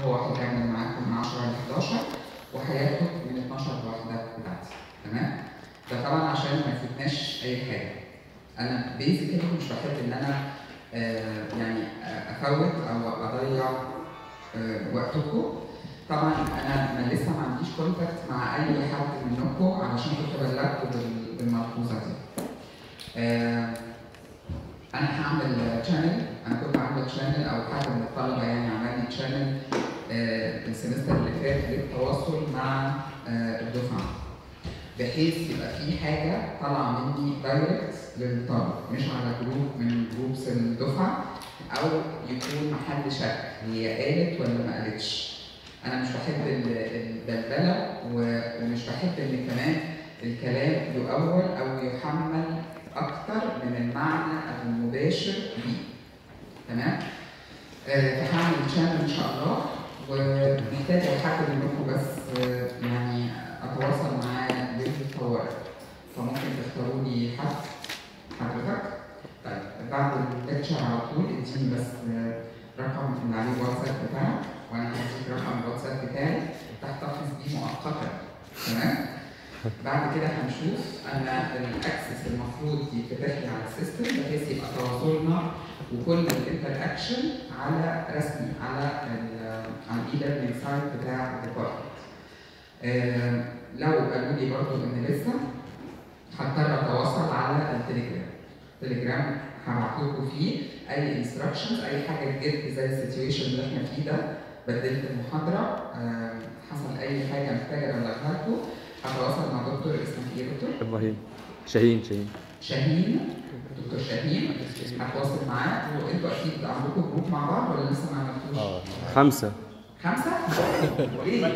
هو هيكمل معاكم من 10 ل 11 وهياخد من 12 لواحدة بتاعتي تمام؟ ده طبعا عشان ما يفوتناش اي حاجه انا بيزيكالي مش بحب ان انا آه يعني افوت او اضيع آه وقتكم طبعا انا ما لسه ما عنديش كونتاكت مع اي حد منكم علشان كنت بلغكم بال- بالملحوظه دي آه انا هعمل تشانل انا كنت عامله تشانل او حد من الطلبه يعني عمل لي تشانل آه السمستر اللي فات للتواصل مع آه الدفعه بحيث يبقى في حاجه طالعه مني دايركت للطالب مش على جروب من جروبس الدفعه او يكون محل شك هي قالت ولا ما قالتش انا مش بحب ال- البلبله و- ومش بحب ان كمان الكلام يؤول او يحمل اكتر من المعنى المباشر ليه تمام آه، فهعمل شانل ان شاء الله ومحتاج حد منكم بس آه، يعني اتواصل معاه للطوارئ فممكن تختاروا لي حد حضرتك طيب بعد الليكتشر على طول اديني بس آه، رقم اللي عليه الواتساب بتاعك وانا هديك رقم الواتساب بتاعي تحتفظ بيه مؤقتا تمام بعد كده هنشوف انا الاكسس المفروض يتفتح لي على السيستم بحيث يبقى تواصلنا وكل الانتر اكشن على رسمي على ال على الاي ليرنينج سايت بتاع الديبارتمنت. آه، لو قالوا لي برضه ان لسه هضطر اتواصل على التليجرام. التليجرام هبعت لكم فيه اي انستراكشنز اي حاجه جد زي السيتويشن اللي احنا فيه ده بدلت المحاضره آه، حصل اي حاجه محتاجه ابلغها لكم هتواصل مع دكتور اسمه ايه يا دكتور؟ ابراهيم شاهين شاهين شاهين دكتور شاهين هتواصل معاه وانتوا اكيد عندكم جروب مع بعض ولا لسه ما عملتوش؟ اه خمسة خمسة؟ ليه؟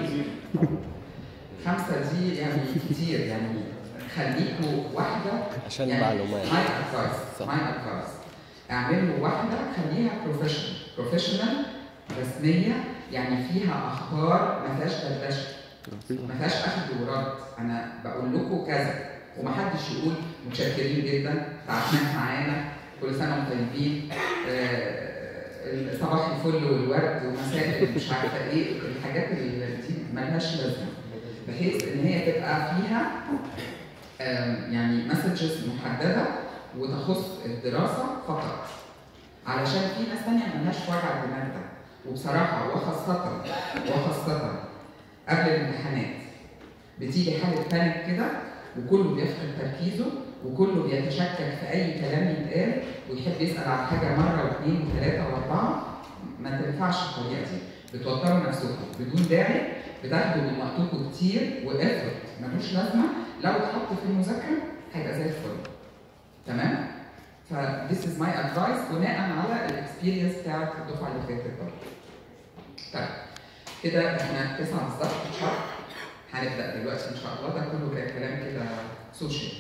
خمسة دي يعني كتير يعني خليكوا واحدة عشان يعني المعلومات ماي ادفايس صح. ماي ادفايس اعملوا واحدة خليها بروفيشنال بروفيشنال رسمية يعني فيها اخبار ما فيهاش دردشة ما فيهاش اخد ورد انا بقول لكم كذا ومحدش يقول متشكرين جدا تعبناك معانا كل سنه وانتم طيبين آه، صباح الفل والورد ومساء مش عارفه ايه الحاجات اللي دي ملهاش لازمه بحيث ان هي تبقى فيها آم، يعني مسجز محدده وتخص الدراسه فقط علشان في ناس تانية ملهاش وجع دماغ ده وبصراحه وخاصه وخاصه قبل الامتحانات بتيجي حالة بانيك كده وكله بيفقد تركيزه وكله بيتشكك في أي كلام يتقال ويحب يسأل عن حاجة مرة واثنين وثلاثة وأربعة ما تنفعش الطريقة دي بتوتروا نفسكم بدون داعي بتاخدوا من وقتكم كتير وافرت ملوش لازمة لو اتحط في المذاكرة هيبقى زي الفل تمام؟ ف this is my advice بناء على الاكسبيرينس بتاعت الدفعة اللي فاتت برضه. طيب كده احنا تسعة بالظبط في الشهر هنبدا دلوقتي ان شاء الله ده كله كان كلام كده سوشيال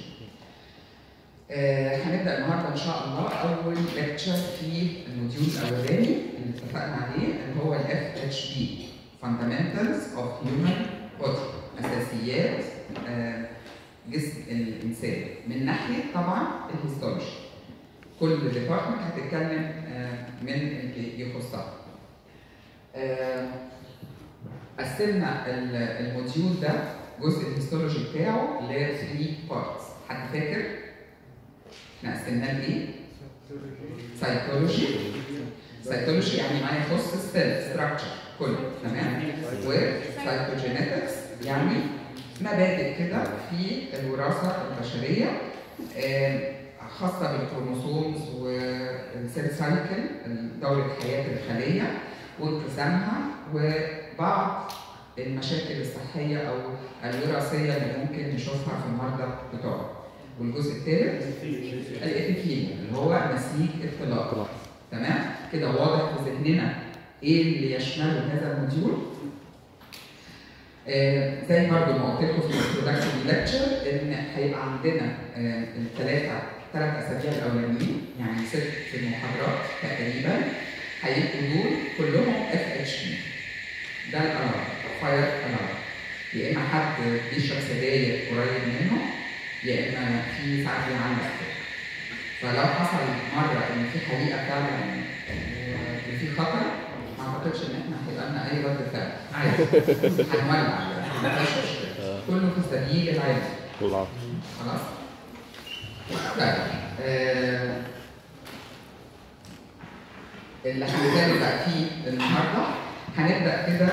آه هنبدا النهارده ان شاء الله اول ليكتشر في الموديول الاولاني اللي اتفقنا عليه اللي هو الاف اتش بي Fundamentals of Human Body اساسيات آه جسم الانسان من ناحيه طبعا الهيستولوجي كل ديبارتمنت هتتكلم آه من اللي يخصها آه قسمنا ال- الموديول ده جزء الهيستولوجي بتاعه ل 3 بارتس حد فاكر؟ احنا قسمناه لايه؟ سايكولوجي سايكولوجي يعني ما يخص السيل ستراكشر كله تمام؟ وسايكوجينetics يعني مبادئ كده في الوراثه البشريه آه، خاصه بالكروموسومز والسيل سايكل دوره حياه الخليه وانقسامها وبعض المشاكل الصحيه او الوراثيه اللي ممكن نشوفها في المرضى بتوعنا. والجزء الثالث الابيثيليوم اللي هو نسيج الطلاق. تمام؟ كده واضح في ذهننا ايه اللي يشمله هذا الموديول. آه زي برضه ما قلت لكم في الانترودكشن ليكتشر ان هيبقى عندنا آه الثلاثه ثلاث اسابيع الاولانيين يعني ست محاضرات تقريبا هيبقوا دول كلهم اف اتش بي ده الالارم فاير الارم يا اما حد بيشرب سجاير قريب منه يا اما في ساعات بيعلق كده. فلو حصل مره ان في حريقه فعلا وفي خطر ما اعتقدش ان احنا هيبقى عملنا اي رد فعل عادي هنولع يعني ما فيهاش مشكله كله في سبيل العلم العفو خلاص طيب آه، اللي هنتكلم بقى فيه النهارده هنبدا كده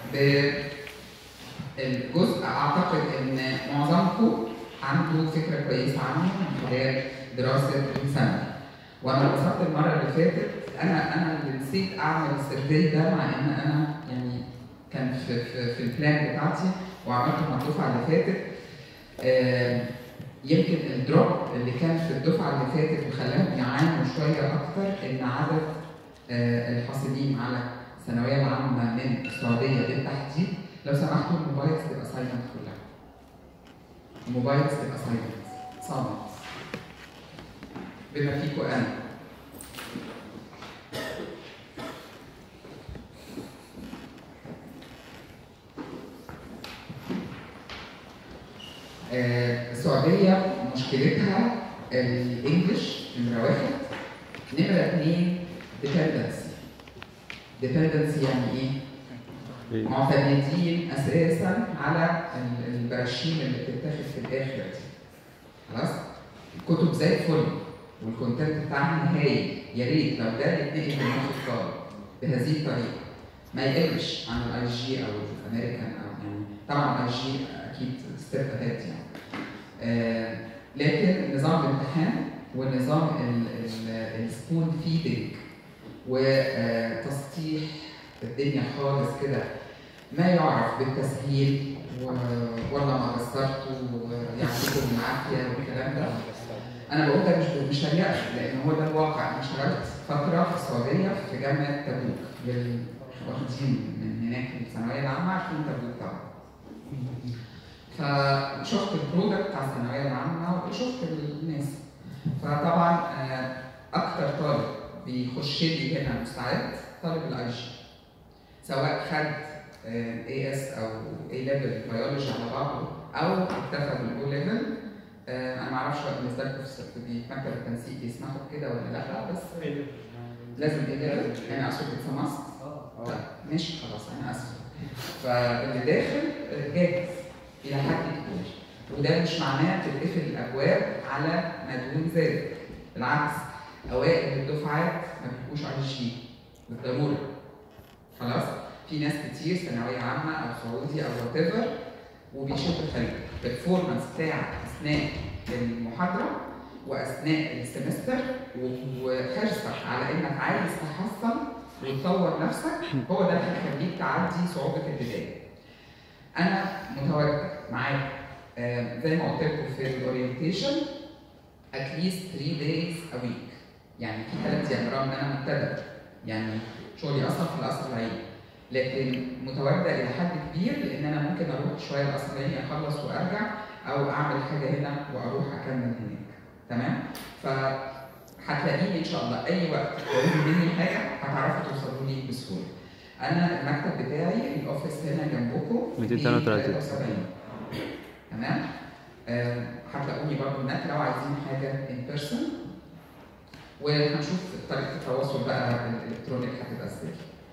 بالجزء اعتقد ان معظمكم عنده فكره كويسه عنه من خلال دراسه الثانوي وانا وصلت المره اللي فاتت انا انا اللي نسيت اعمل السيرفي ده مع ان انا يعني كان في في, في البلان بتاعتي وعملته مع الدفعه اللي فاتت آه، يمكن الدروب اللي كان في الدفعه اللي فاتت وخلاهم يعانوا شويه اكتر ان عدد آه، الحاصلين على الثانويه العامه من السعوديه بالتحديد لو سمحتوا الموبايلز تبقى سايلنت كلها. الموبايلز تبقى سايلنت صامت. بما فيكم انا. آه، السعودية مشكلتها الانجليش نمرة واحد نمرة اثنين ديبندنسي ديبندنسي يعني ايه؟ إيه. معتمدين اساسا على ال- البراشيم اللي بتتاخد في الاخر دي خلاص؟ الكتب زي الفل والكونتنت بتاعها هايل يا ريت لو ده يتنقل للنص الطالب بهذه الطريقه ما يقلش عن الاي جي او الامريكان او يعني طبعا الاي جي اكيد ستيب اهيد يعني آه، لكن نظام الامتحان ونظام السبون فيدنج وتسطيح الدنيا خالص كده ما يعرف بالتسهيل و- والله ما قصرتوا ويعطيكم العافيه والكلام ده انا بقول ده مش مش تريقه لان هو ده الواقع انا اشتغلت فتره في السعوديه في جامعه تبوك لل- واخدين من هناك من الثانويه العامه عارفين تبوك طبعا فشفت البرودكت بتاع الثانويه العامه وشفت الناس فطبعا آه، اكتر طالب بيخش لي هنا مستعد طالب الاي جي سواء خد اي اس او اي ليفل بيولوجي على بعضه او اكتفى بالاو ليفل انا ما اعرفش بقى بالنسبه لكم في في مكتب التنسيق بيسمحوا بكده ولا لا بس لازم اي ليفل يعني اقصد اتس طيب ماشي خلاص انا اسف فاللي داخل جاهز الى حد كبير وده مش معناه تتقفل الابواب على ما دون ذلك بالعكس اوائل الدفعات ما بيبقوش اي جي بالضروره خلاص في ناس كتير ثانويه عامه او سعودي او وات ايفر وبيشدوا الخليج البرفورمانس بتاعك اثناء المحاضره واثناء السمستر و- وحرصك على انك عايز تحصل وتطور نفسك هو ده اللي هيخليك تعدي صعوبه البدايه. انا متواجده معاك آه، زي ما قلت لكم في الاورينتيشن at least 3 days a week يعني في ثلاث ايام رغم ان انا مبتدئ يعني شغلي اصلا في القصر العيني لكن متواجده الى حد كبير لان انا ممكن اروح شويه القصر العيني اخلص وارجع او اعمل حاجه هنا واروح اكمل هناك تمام فهتلاقيني ان شاء الله اي وقت تطلبوا مني حاجه هتعرفوا توصلوا لي بسهوله انا المكتب بتاعي الاوفيس هنا جنبكم 232. 73 تمام آه، هتلاقوني برضه هناك لو عايزين حاجه ان بيرسون وهنشوف طريقه التواصل بقى الالكترونيك هتبقى ازاي.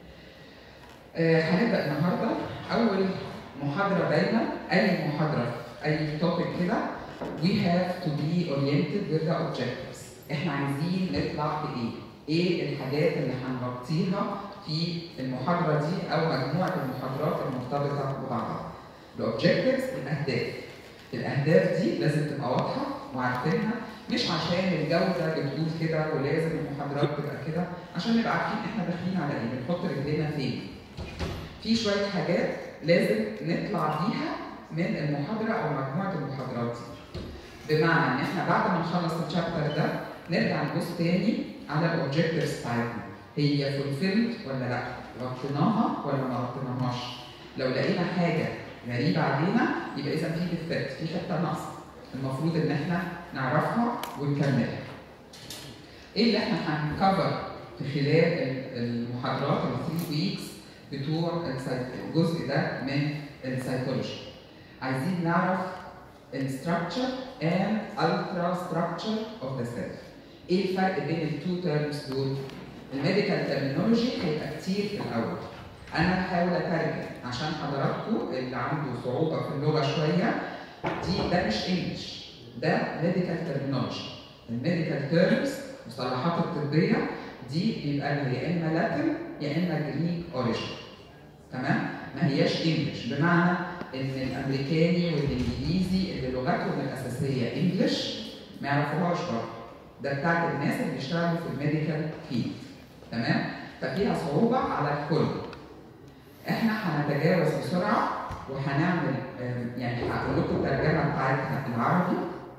آه، هنبدا النهارده اول محاضره دايما اي محاضره في اي توبيك كده we have to be oriented with the objectives احنا عايزين نطلع بايه؟ ايه الحاجات اللي هنغطيها في المحاضره دي او مجموعه المحاضرات المرتبطه ببعضها. الاوبجكتيفز الاهداف. الاهداف دي لازم تبقى واضحه وعارفينها مش عشان الجوده بتقول كده ولازم المحاضرات تبقى كده عشان نبقى عارفين احنا داخلين على ايه بنحط رجلينا فين. في شويه حاجات لازم نطلع بيها من المحاضره او مجموعه المحاضرات دي. بمعنى ان احنا بعد ما نخلص الشابتر ده نرجع نبص تاني على الاوبجكتيفز بتاعتنا هي فولفيلد ولا لا؟ غطيناها ولا ما غطيناهاش؟ لو لقينا حاجه غريبه علينا يبقى اذا في ديفكت في حته ناقصه المفروض ان احنا نعرفها ونكملها. ايه اللي احنا هنكفر في خلال ال- المحاضرات ال 3 ويكس بتوع السايك- الجزء ده من السايكولوجي. عايزين نعرف الستراكشر and ultra structure of the self. ايه الفرق بين التو تيرمز دول؟ الميديكال ترمينولوجي هيبقى كتير في الاول انا بحاول اترجم عشان حضراتكم اللي عنده صعوبه في اللغه شويه دي ده مش انجلش ده ميديكال ترمينولوجي الميديكال تيرمز المصطلحات الطبيه دي بيبقى لها يا اما لاتن يا اما جريك اوريجين تمام ما هياش انجلش بمعنى ان الامريكاني والانجليزي اللي لغتهم الاساسيه انجلش ما يعرفوهاش برضه ده بتاعت الناس اللي بيشتغلوا في الميديكال فيلد تمام ففيها صعوبه على الكل احنا هنتجاوز بسرعه وهنعمل آه، يعني هقول لكم الترجمه بتاعتها بالعربي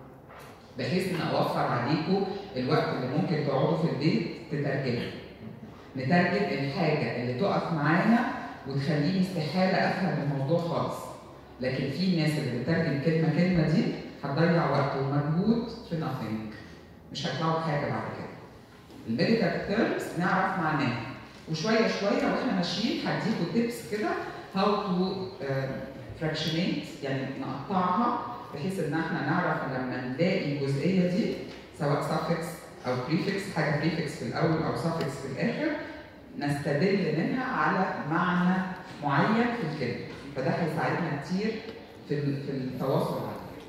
بحيث ان اوفر عليكم الوقت اللي ممكن تقعدوا في البيت تترجموا نترجم الحاجه اللي تقف معانا وتخليني استحاله افهم الموضوع خالص لكن في ناس اللي بتترجم كلمه كلمه دي هتضيع وقت ومجهود في nothing مش هيطلعوا حاجه بعد كده الميديكال تيرمز نعرف معناها وشويه شويه واحنا ماشيين هديكوا تيبس كده هاو تو فراكشنيت يعني نقطعها بحيث ان احنا نعرف لما نلاقي الجزئيه دي سواء suffix او prefix حاجه prefix في الاول او suffix في الاخر نستدل منها على معنى معين في الكلمه فده هيساعدنا كتير في ال- في التواصل عليه.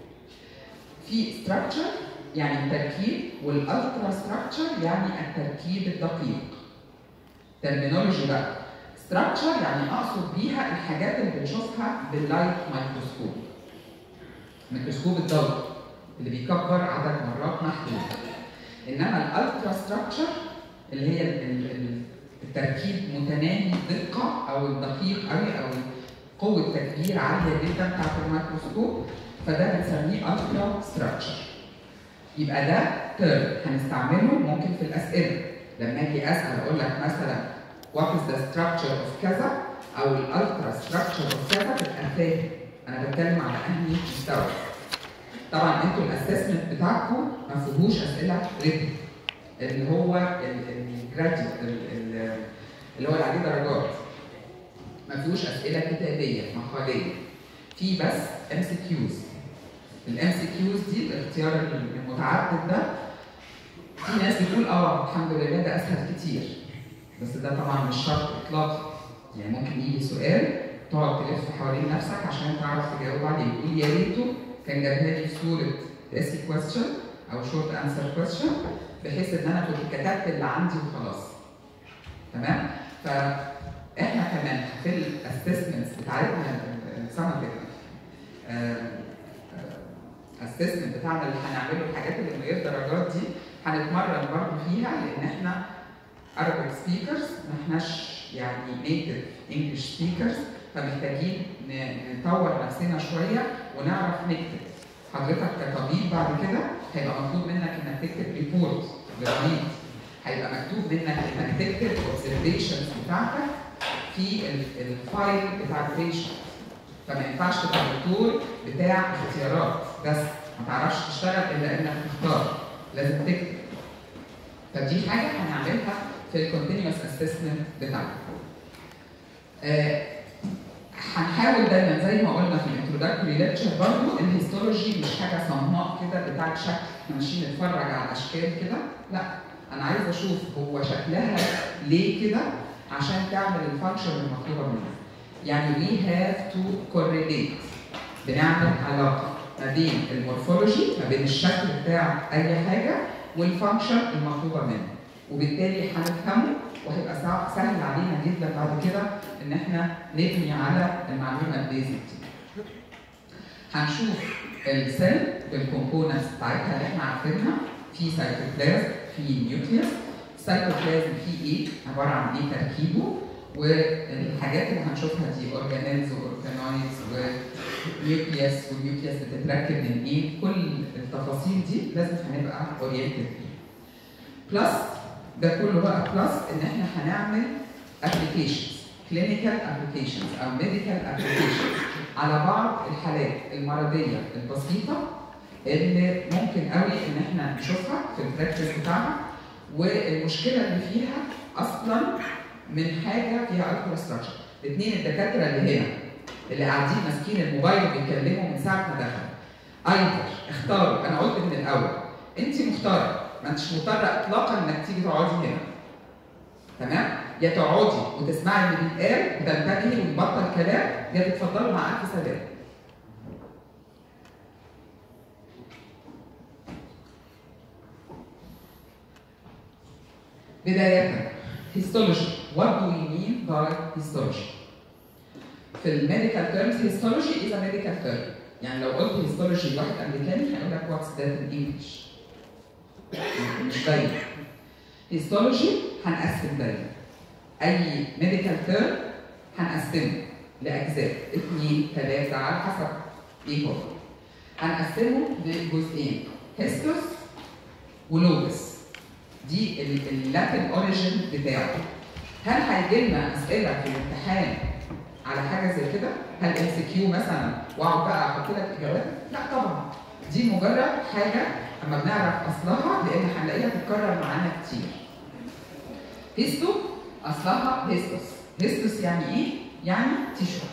في structure يعني التركيب والالترا structure يعني التركيب الدقيق. terminology بقى structure يعني اقصد بيها الحاجات اللي بنشوفها باللايت مايكروسكوب. ميكروسكوب الضوء اللي بيكبر عدد مرات محدود. انما الالترا ستراكشر اللي هي ال- ال- ال- التركيب متناهي الدقه او الدقيق قوي او قوه تكبير عاليه جدا بتاعت الميكروسكوب فده بنسميه الترا ستراكشر. يبقى ده ترم هنستعمله ممكن في الاسئله لما اجي اسال اقول لك مثلا what is the structure of كذا او الالترا ستراكشر of كذا تبقى فاهم انا بتكلم على انهي مستوى. طبعا انتوا الاسسمنت بتاعكم ما فيهوش اسئله ريتم اللي هو الجراديوت اللي هو اللي عليه درجات ما فيهوش اسئله كتابيه مقاليه في بس ام سي كيوز الام سي كيوز دي الاختيار المتعدد ده في ناس بتقول اه الحمد لله ده اسهل كتير بس ده طبعا مش شرط اطلاقي يعني ممكن يجي سؤال تقعد تلف حوالين نفسك عشان تعرف تجاوب عليه يقول يا ريته كان جابها لي في صوره اسي كويستشن او شورت انسر كويستشن بحيث ان انا كنت كتبت اللي عندي وخلاص تمام فاحنا كمان في الاسسمنتس بتاعتنا السمر اسسمنت بتاعنا اللي هنعمله الحاجات اللي من غير درجات دي هنتمرن برضه فيها لان احنا Arabic speakers ما احناش يعني native English speakers فمحتاجين ن- نطور نفسنا شويه ونعرف نكتب حضرتك كطبيب بعد كده هيبقى مطلوب منك انك تكتب ريبورت للمريض هيبقى مكتوب منك انك تكتب الاوبزرفيشنز بتاعتك في ال- الفايل بتاع البيشنت فما ينفعش تبقى دكتور بتاع اختيارات بس ما تعرفش تشتغل الا انك تختار لازم تكتب فدي حاجه هنعملها في الكونتينوس اسسمنت بتاعنا. آه، هنحاول دايما زي ما قلنا في الانتروداكتوري ليكتشر برضه الهيستولوجي مش حاجه صماء كده بتاعت شكل احنا ماشيين نتفرج على الاشكال كده لا انا عايز اشوف هو شكلها ليه كده عشان تعمل الفانكشن المطلوبه منها. يعني we have to correlate بنعمل علاقه ما بين المورفولوجي ما بين الشكل بتاع اي حاجه والفانكشن المطلوبه منه وبالتالي هنفهمه وهيبقى سع- سهل علينا جدا بعد كده ان احنا نبني على المعلومه البيزك دي. هنشوف السيل بالكومبوننتس بتاعتها اللي احنا عارفينها في سيتوبلازم في نيوكليوس السيتوبلازم فيه ايه عباره عن ايه تركيبه والحاجات اللي هنشوفها دي اورجانيلز واورجانويدز ونيوكليوس والنيوكليوس بتتركب من ايه كل التفاصيل دي لازم هنبقى اورينتد فيها بلس ده كله بقى بلس ان احنا هنعمل ابلكيشنز كلينيكال ابلكيشنز او ميديكال ابلكيشنز على بعض الحالات المرضيه البسيطه اللي ممكن قوي ان احنا نشوفها في البراكتس بتاعها والمشكله اللي فيها اصلا من حاجه فيها الكترا ستراكشر الاثنين الدكاتره اللي هنا اللي قاعدين ماسكين الموبايل وبيتكلموا من ساعه ما دخلوا ايضا اختاروا انا قلت من الاول انت مختاره ما انتش مضطره اطلاقا انك تيجي تقعدي هنا تمام يا تقعدي وتسمعي اللي بيتقال وتنتبهي وتبطل كلام يا تتفضلوا مع الف سلام بداية histology what do we mean by histology في الميديكال تيرمز histology is a medical term يعني لو قلت histology لواحد امريكاني هيقول لك what's that in English مش دايما histology هنقسم دايما اي ميديكال تيرم هنقسمه لاجزاء اثنين ثلاثه على حسب ايه هو هنقسمه لجزئين هيستوس ولوجس دي ال- اللاتين اوريجين بتاعه هل هيجي لنا اسئله في الامتحان على حاجه زي كده؟ هل ام سي كيو مثلا واقعد بقى احط لك اجابات؟ لا طبعا دي مجرد حاجه اما بنعرف اصلها لان هنلاقيها بتتكرر معانا كتير. هيستو اصلها هيستوس، هيستوس يعني ايه؟ يعني تيشو.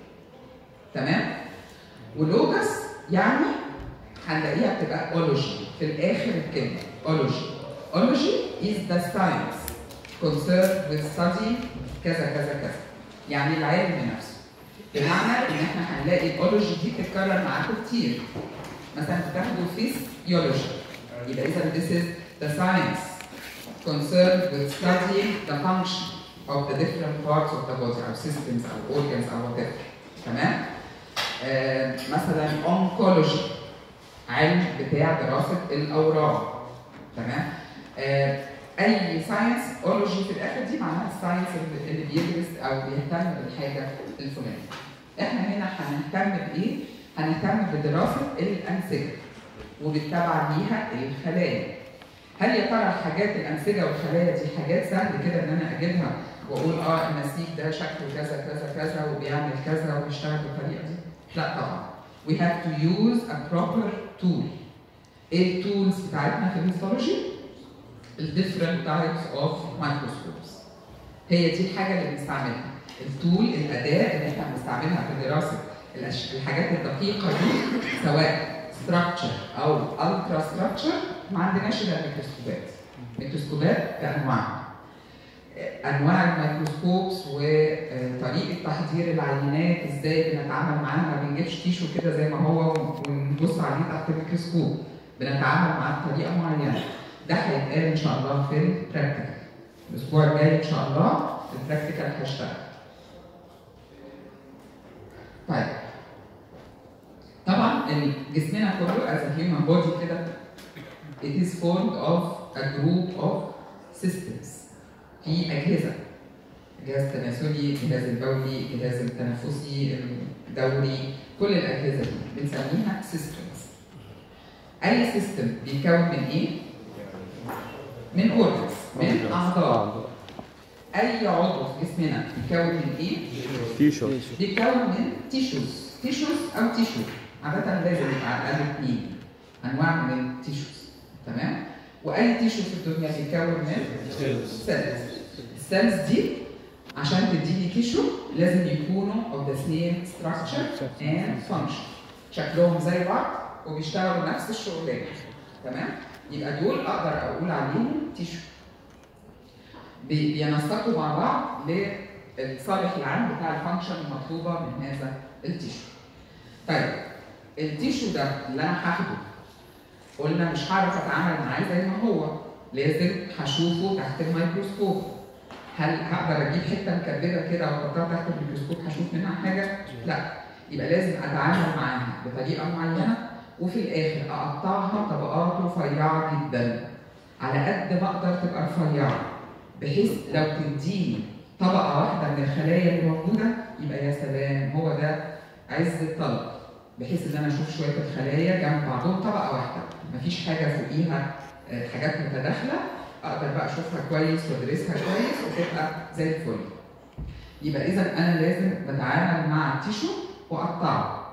تمام؟ ولوجس يعني هنلاقيها بتبقى اولوجي في الاخر الكلمه اولوجي. اولوجي is the science concerned with study كذا كذا كذا. يعني العلم نفسه. بمعنى ان احنا هنلاقي الاولوجي دي بتتكرر معاكم كتير. مثلا بتاخدوا فيسيولوجي يبقى اذا this is the science concerned with studying the function of the different parts of the body او systems او organs او whatever تمام؟ آه مثلا oncology علم بتاع دراسه الاورام تمام؟ آه اي ساينس اولوجي في الاخر دي معناها الساينس اللي اللي بيدرس او بيهتم بالحاجه الفلانيه. احنا هنا هنهتم بايه؟ هنهتم بدراسه الانسجه وبالتبع ليها الخلايا. هل يا ترى حاجات الانسجه والخلايا دي حاجات سهل كده ان انا اجيبها واقول اه النسيج ده شكله كذا كذا كذا وبيعمل كذا وبيشتغل بالطريقه دي؟ لا طبعا. We have to use a proper tool. ايه التولز بتاعتنا في الهيستولوجي؟ الديفرنت تايبس اوف مايكروسكوبس. هي دي الحاجه اللي بنستعملها. التول الاداه اللي احنا بنستعملها في دراسه الأش- الحاجات الدقيقه دي سواء ستراكشر او الترا ستراكشر ما عندناش الا الميكروسكوبات. ميكروسكوبات بانواعها. انواع الميكروسكوبس وطريقه تحضير العينات ازاي بنتعامل معاها ما بنجيبش تيشو كده زي ما هو ونبص عليه تحت الميكروسكوب بنتعامل معاه بطريقه معينه ده هيتقال ان شاء الله في البراكتيكال الاسبوع الجاي ان شاء الله البراكتيكال هشتغل طيب طبعا ال- جسمنا كله as a human body كده it is formed of a group of systems في اجهزه جهاز تناسلي الجهاز البولي الجهاز التنفسي الدوري كل الاجهزه دي بنسميها systems اي سيستم بيتكون من ايه من اورجنز من اعضاء اي عضو في جسمنا بيتكون من ايه تيشو بيتكون من تيشوز تيشوز او تيشو عادة لازم يبقى على الأقل اثنين أنواع من التيشوز تمام؟ وأي تيشو في الدنيا بيتكون من سيلز السيلز دي عشان تديني تيشو لازم يكونوا of the same structure and function شكلهم زي بعض وبيشتغلوا نفس الشغلانة تمام؟ يبقى دول أقدر أقول عليهم تيشو بي- بينسقوا مع بعض للصالح العام بتاع الفانكشن المطلوبه من هذا التيشو. طيب التيشو ده اللي انا هاخده قلنا مش هعرف اتعامل معاه زي ما هو لازم هشوفه تحت الميكروسكوب. هل هقدر اجيب حته مكببه كده واحطها تحت الميكروسكوب هشوف منها حاجه؟ لا يبقى لازم اتعامل معاها بطريقه معينه وفي الاخر اقطعها طبقات رفيعه جدا على قد ما اقدر تبقى رفيعه بحيث لو تديني طبقه واحده من الخلايا اللي موجوده يبقى يا سلام هو ده عز الطلب بحيث ان انا اشوف شويه الخلايا جنب بعضهم طبقه واحده مفيش حاجه فوقيها آه، حاجات متداخله اقدر بقى اشوفها كويس وادرسها كويس وتبقى زي الفل يبقى اذا انا لازم بتعامل مع التيشو واقطعه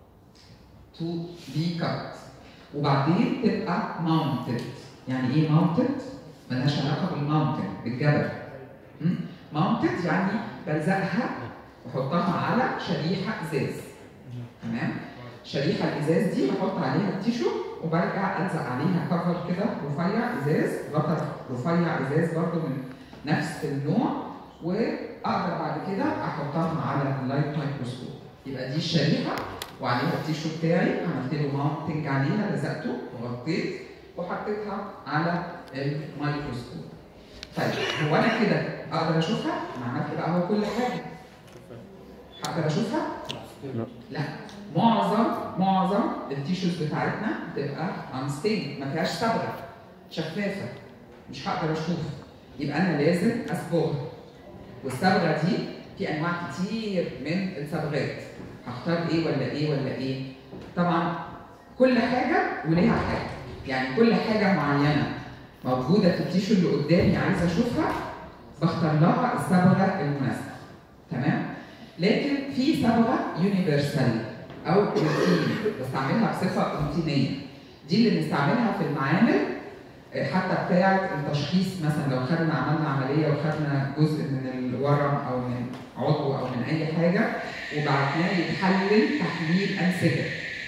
تو بي كات وبعدين تبقى ماونتد يعني ايه ماونتد؟ ملهاش علاقه بالماونتن بالجبل ماونتد يعني بلزقها واحطها على شريحه ازاز تمام الشريحه الازاز دي بحط عليها التيشو وبرجع الزق عليها كفر كده رفيع ازاز غطا رفيع ازاز برضو من نفس النوع واقدر بعد كده احطها على اللايت مايكروسكوب يبقى دي الشريحه وعليها التيشو بتاعي عملت له ماونتنج عليها لزقته وغطيت وحطيتها على الميكروسكوب طيب هو انا كده اقدر اشوفها؟ انا عملت بقى هو كل حاجه هقدر اشوفها؟ لا. لا معظم معظم التيشوز بتاعتنا بتبقى انستين ما فيهاش صبغه شفافه مش هقدر اشوف يبقى انا لازم اصبغها والصبغه دي في انواع كتير من الصبغات هختار ايه ولا ايه ولا ايه طبعا كل حاجه وليها حاجه يعني كل حاجه معينه موجوده في التيشو اللي قدامي عايزه اشوفها بختار لها الصبغه المناسبه تمام لكن في صبغه يونيفرسال او روتين بستعملها بصفه روتينيه دي اللي بنستعملها في المعامل آه، حتى بتاعه التشخيص مثلا لو خدنا عملنا عمليه وخدنا جزء من الورم او من عضو او من اي حاجه وبعتناه يتحلل تحليل انسجه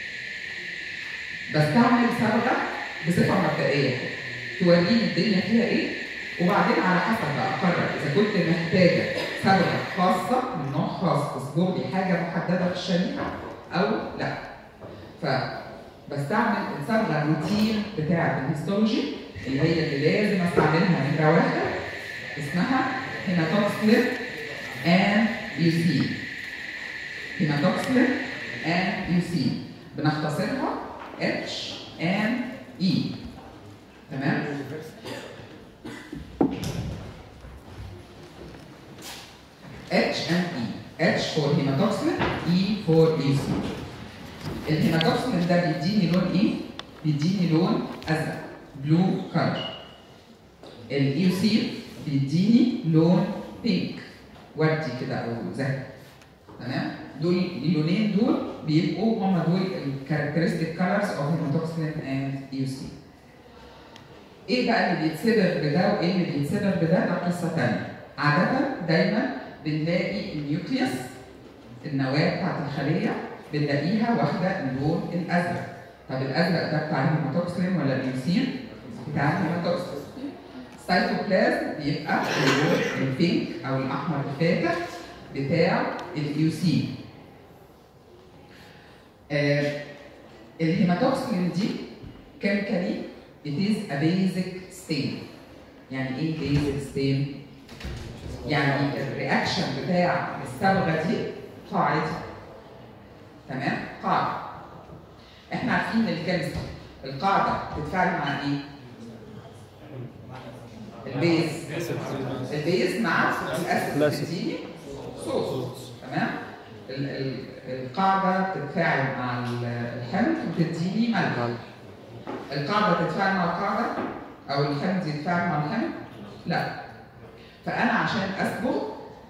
بستعمل صبغه بصفه مبدئيه توريني الدنيا فيها ايه وبعدين على حسب بقى اقرر اذا كنت محتاجه صبغه خاصه من نوع خاص تصبغ لي حاجه محدده في الشريحه او لا فبستعمل الصبغه الروتين بتاعه الهيستولوجي اللي هي اللي لازم استعملها نمره واحده اسمها هيماتوكسلين ان يو سي هيماتوكسلين ان يو سي بنختصرها اتش ان اي تمام H and E. H for hematoxylin, E for EC. الهيماتوكسلين ده بيديني لون ايه؟ بيديني لون ازرق بلو كلر. الاي سي بيديني لون بينك وردي كده او زهري. تمام؟ دول اللونين دول بيبقوا هم دول الكاركترستيك كلرز اوف هيماتوكسلين اند اي سي. ايه بقى اللي بيتسبب بده وايه اللي بيتسبب بده ده قصه ثانيه. عاده دايما بنلاقي النيوكليوس النواه بتاعت الخليه بنلاقيها واخده اللون الازرق طب الازرق ده بتاع الهيماتوكسلين ولا اليوسين؟ بتاع الهيماتوكسلين السيتوبلازم بيبقى اللون البينك او الاحمر الفاتح بتاع اليوسين آه الهيماتوكسلين دي كيميكالي it is a basic stain يعني ايه basic stain؟ يعني الرياكشن بتاع الصبغه دي قاعده تمام قاعده احنا عارفين الكيمستري القاعده بتتفاعل مع ايه البيز البيز مع الاسيد الأسيد. بتديني صوص تمام ال- ال- القاعده بتتفاعل مع ال- الحمض وتديني ملح القاعده تتفاعل مع القاعده او الحمض يتفاعل مع الحمض لا فانا عشان اصبغ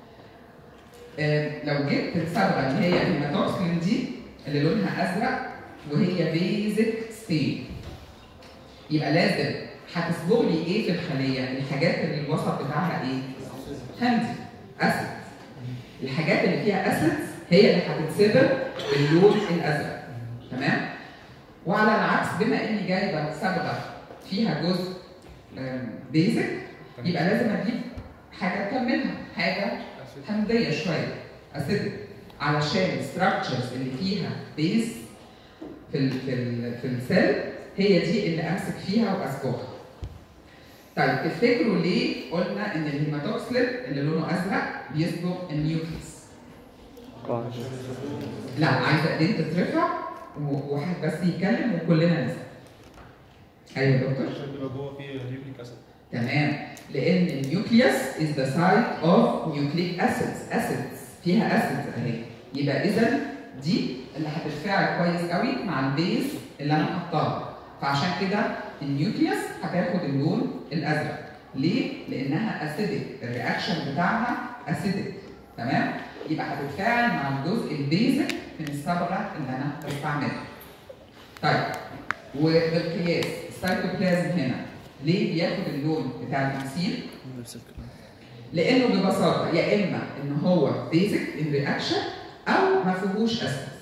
آه، لو جبت الصبغه اللي هي الهيماتوكسلين دي اللي لونها ازرق وهي بيزك ستين يبقى لازم هتصبغ لي ايه في الخليه؟ الحاجات اللي الوسط بتاعها ايه؟ هندي اسيد الحاجات اللي فيها اسيد هي اللي هتتصبغ باللون الازرق تمام؟ وعلى العكس بما اني جايبه صبغه فيها جزء بيزك يبقى لازم اجيب حاجه تكملها حاجه حمضيه شويه اسيدك علشان الستراكشرز اللي فيها بيز في ال في ال في السيل هي دي اللي امسك فيها واصبغها. طيب تفتكروا ليه قلنا ان الهيماتوكسلين اللي لونه ازرق بيصبغ النيوكليس؟ قاعدة لا عايزه ايدين تترفع و- وواحد بس يتكلم وكلنا نسمع. ايوه يا دكتور. عشان بيبقى جوه فيه نيوكليك اسيد تمام لان النيوكليوس is the site of nucleic acids acids فيها acids اهي يبقى اذا دي اللي هتتفاعل كويس قوي مع البيز اللي انا حطاها فعشان كده النيوكليوس هتاخد اللون الازرق ليه؟ لانها اسيدك الرياكشن بتاعها اسيدك تمام؟ يبقى هتتفاعل مع الجزء البيزك من الصبغه اللي انا بستعملها. طيب وبالقياس السيتوبلازم هنا ليه بياخد اللون بتاع الانسين؟ نفس الكلام لانه ببساطه يا اما ان هو بيزك ان رياكشن او ما فيهوش اسيدز.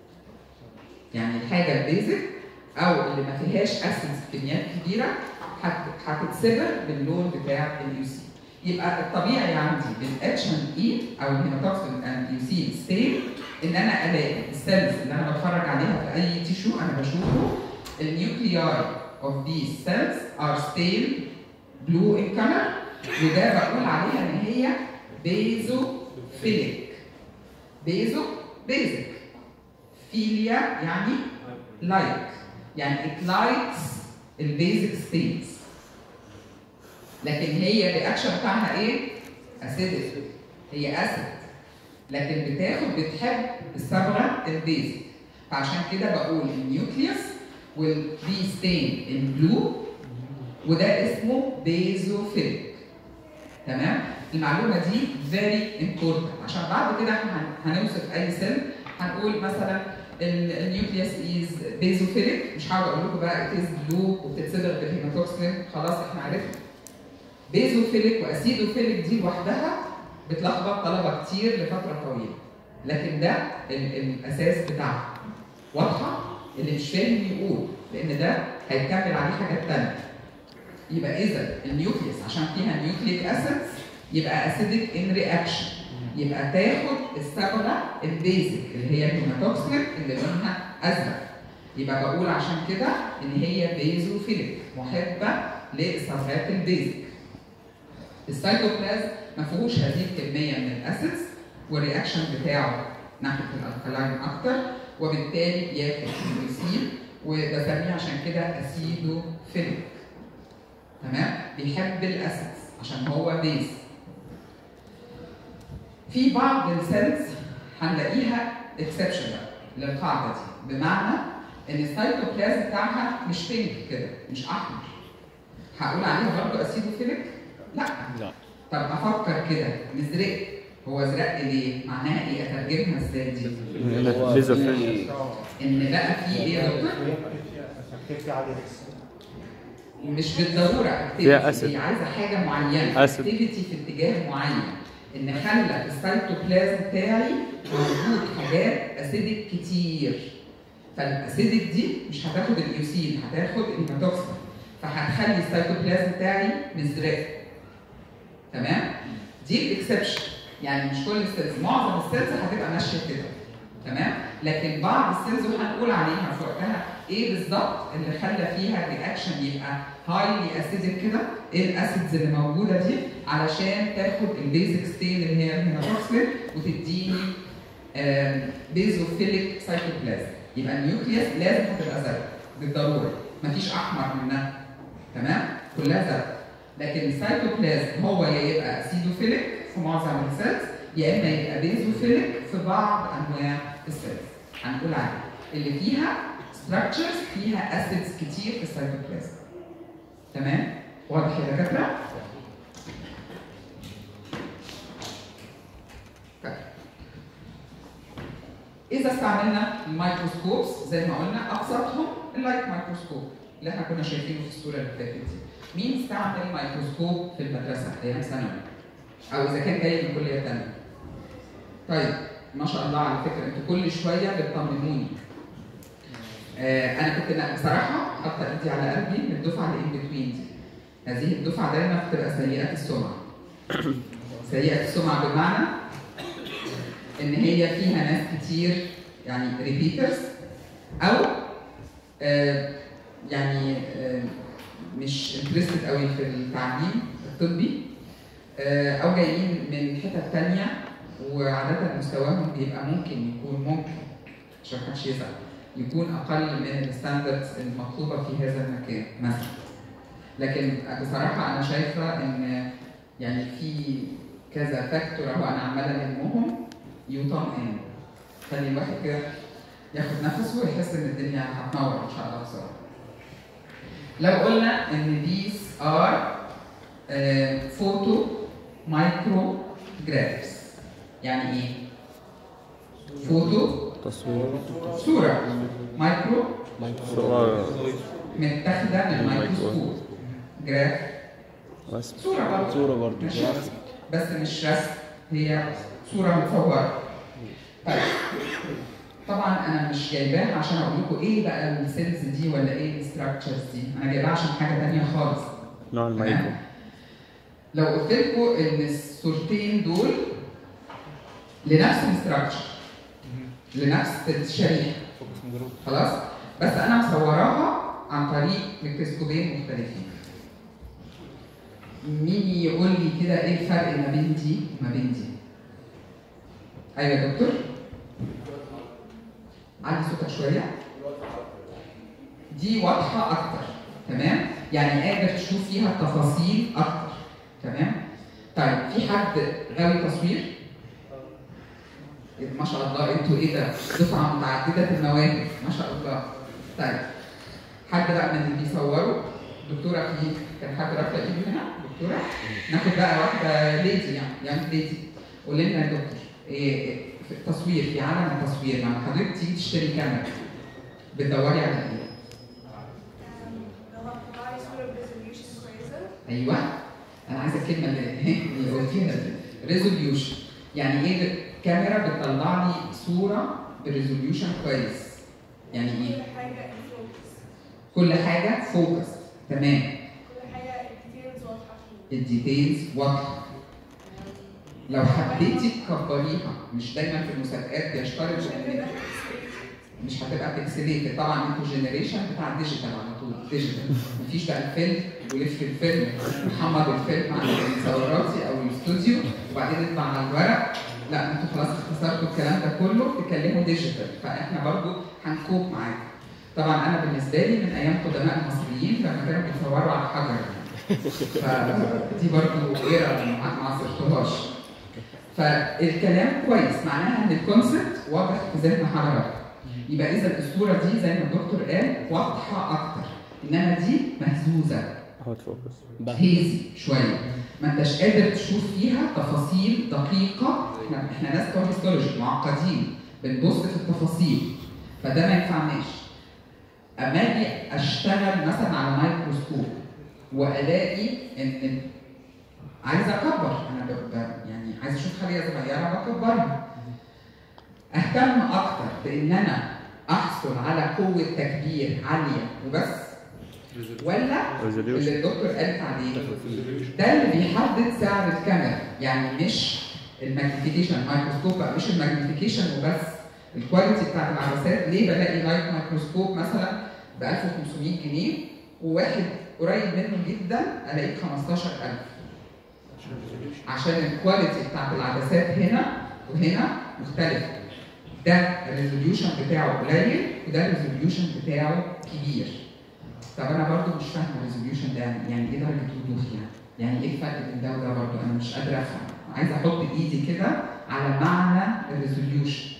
يعني الحاجه البيزك او اللي ما فيهاش اسيدز كميات كبيره هت- هتتصبغ باللون بتاع اليو سي. يبقى الطبيعي عندي بالاتش ان اي او الهيماتوكسين اند ليوسين ستيل ان انا الاقي السيلز اللي انا بتفرج عليها في اي تيشو انا بشوفه النيوكلياي of these cells are stale blue in color وده بقول عليها ان هي بيزوفيليك بيزو بيزك فيليا يعني لايك يعني it likes البيزك ستيتس لكن هي الرياكشن بتاعها ايه؟ اسيدك هي اسيد لكن بتاخد بتحب الصبغه البيزك فعشان كده بقول النيوكليوس will be stained in blue وده اسمه بيزوفيليك تمام المعلومه دي very important عشان بعد كده احنا هن- هنوصف اي سيل هنقول مثلا النيوكليوس از بيزوفيليك مش هقعد اقول لكم بقى اتيز بلو وبتتصبغ بالهيماتوكسين خلاص احنا عرفنا بيزوفيليك واسيدوفيليك دي لوحدها بتلخبط طلبه كتير لفتره طويله لكن ده ال- الاساس بتاعها واضحه اللي مش فاهم يقول لان ده هيكمل عليه حاجات تانية يبقى اذا النيوكليوس عشان فيها نيوكليك اسيدز يبقى اسيدك ان رياكشن يبقى تاخد الصبغه البيزك اللي هي الهيماتوكسين اللي لونها ازرق يبقى بقول عشان كده ان هي بيزوفيليك محبه لصبغات البيزك السيتوبلازم ما فيهوش هذه الكميه من الاسيدز والرياكشن بتاعه ناحيه الالكالاين اكتر وبالتالي بياخد الليوسين وبسميه عشان كده اسيدوفيليك تمام بيحب الاسيدز عشان هو بيز في بعض السيلز هنلاقيها اكسبشن للقاعده دي بمعنى ان السيتوبلازم بتاعها مش بينك كده مش احمر هقول عليها برضه اسيدوفيليك لا لا طب افكر كده مزرق هو ازرق ليه؟ معناها ايه؟ اترجمها ازاي دي؟ هنا بيزوفيل ان بقى في ايه يا دكتور؟ في عالية مش بالضروره فيها activity، acid. هي عايزه حاجه معينه acid. اكتيفيتي في اتجاه معين ان خلى السيتوبلازم بتاعي موجود حاجات اسيدك كتير فالاسيدك دي مش هتاخد اليوسين هتاخد الهيماتوكسين فهتخلي السيتوبلازم بتاعي مزرق تمام دي الاكسبشن يعني مش كل السيلز معظم السيلز هتبقى ماشيه كده تمام لكن بعض السيلز وهنقول عليها في وقتها ايه بالظبط اللي خلى فيها الرياكشن يبقى هايلي اسيدك كده ايه الاسيدز اللي موجوده دي علشان تاخد البيزك ستين اللي هي الهيماتوكسين وتديني بيزوفيليك سايتوبلازم يبقى النيوكليوس لازم هتبقى زرقاء بالضروره مفيش احمر منها تمام كلها زرقاء لكن السيتوبلازم هو يا يبقى اسيدوفيليك في معظم السيلز يا اما يبقى بيزوفيليك في بعض انواع السيلز هنقول عليها اللي فيها ستراكشرز فيها اسيدز كتير في السيتوبلازم تمام واضح يا دكاتره طيب. اذا استعملنا الميكروسكوبس زي ما قلنا ابسطهم اللايت مايكروسكوب اللي احنا كنا شايفينه في الصوره اللي فاتت دي مين استعمل ميكروسكوب في المدرسه ايام ثانوي او اذا كان جاي من كليه ثانيه طيب ما شاء الله على فكره انتوا كل شويه بتطمنوني آه انا كنت نا- بصراحه حاطه ايدي على قلبي من الدفعه اللي ان بتوين دي هذه الدفعه دايما بتبقى سيئه السمعه سيئه السمعه بمعنى ان هي فيها ناس كتير يعني ريبيترز او آه يعني آه مش انترستد قوي في التعليم الطبي آه او جايين من حتت تانية وعادة مستواهم بيبقى ممكن يكون ممكن عشان محدش يزعل يكون اقل من الستاندردز المطلوبه في هذا المكان مثلا لكن بصراحه انا شايفه ان يعني في كذا فاكتور اهو انا عماله المهم يطمئن خلي الواحد كده ياخد نفسه ويحس ان الدنيا هتنور ان شاء الله بسرعه لو قلنا ان these are فوتو مايكرو جرافس يعني ايه؟ فوتو تصوير صورة مايكرو صور متاخدة من الميكروسكوب جراف رسم صورة برضه صورة برضه مش رسم بس مش رسم هي صورة مصورة طيب طبعا انا مش جايباها عشان اقول لكم ايه بقى السيلز دي ولا ايه الاستراكشرز دي انا جايباها عشان حاجه تانية خالص نوع المايكرو تمام؟ نوع المايكرو لو قلت لكم ان الصورتين دول لنفس الاستراكشر لنفس الشريحه فوكس جروب خلاص بس انا مصوراها عن طريق ميكروسكوبين مختلفين مين يقول لي كده ايه الفرق ما بين دي وما بين دي ايوه يا دكتور عندي صوتك شويه دي واضحه اكتر تمام يعني قادر تشوف فيها التفاصيل اكتر تمام طيب في حد غاوي تصوير ما شاء الله انتوا ايه ده دفعه متعدده المواهب ما شاء الله طيب حد بقى من اللي بيصوروا دكتوره في كان حد رافع ايده هنا دكتوره ناخد بقى واحده ليدي يعني يعني ليدي قولي لنا يا دكتور إيه إيه في التصوير في عالم التصوير لما حضرتك تيجي تشتري كاميرا بتدوري على ايه؟ لو هتطلعي صورة بريزوليوشن كويسة ايوه انا عايزه الكلمه اللي اللي قلتيها ريزوليوشن يعني ايه كاميرا بتطلع لي صوره بريزوليوشن كويس يعني ايه؟ كل حاجة الفوكس كل حاجه فوكس تمام كل حاجة الديتيلز واضحة فيه الديتيلز واضحه لو حبيتي تكبريها مش دايما في المسابقات بيشترطوا عشان ان كده مش هتبقى بيكسليتد طبعا انتوا جنريشن بتاع ديجيتال على طول ديجيتال مفيش بقى الفيلم ولف الفيلم محمد الفيلم على المصوراتي او الاستوديو وبعدين يطبع على الورق لا انتوا خلاص اختصرتوا الكلام ده كله تكلموا ديجيتال فاحنا برضو هنكوب معاكم طبعا انا بالنسبه لي من ايام قدماء المصريين لما كانوا بيصوروا على الحجر فدي برضو ايرا ما ما عصرتهاش فالكلام كويس معناها ان الكونسبت واضح في ذهن حضرتك يبقى اذا الصوره دي زي ما الدكتور قال واضحه اكتر انما دي مهزوزه هوت فوكس هيزي شويه ما انتش قادر تشوف فيها تفاصيل دقيقه احنا احنا ناس بتوع هيستولوجي معقدين بنبص في التفاصيل فده ما ينفعناش اما اجي اشتغل مثلا على مايكروسكوب والاقي ان عايز اكبر انا ب- ب- يعني عايز اشوف حاجه صغيره بكبرها اهتم اكتر بان انا احصل على قوه تكبير عاليه وبس ولا اللي ريزوليوشن الدكتور قالت عليه ده اللي بيحدد سعر الكاميرا يعني مش الماجنيفيكيشن مايكروسكوب بقى مش الماجنيفيكيشن وبس الكواليتي بتاعت العدسات ليه بلاقي لايت مايكروسكوب مثلا ب 1500 جنيه وواحد قريب منه جدا الاقيه ب 15000 عشان الكواليتي بتاعت العدسات هنا وهنا مختلفه ده الريزوليوشن بتاعه قليل وده الريزوليوشن بتاعه كبير طب انا برضو مش فاهمه الريزوليوشن ده يعني يعني ايه درجه الوضوح يعني؟ يعني ايه الفرق بين ده وده برضو انا مش قادره افهم عايزه احط ايدي كده على معنى الريزوليوشن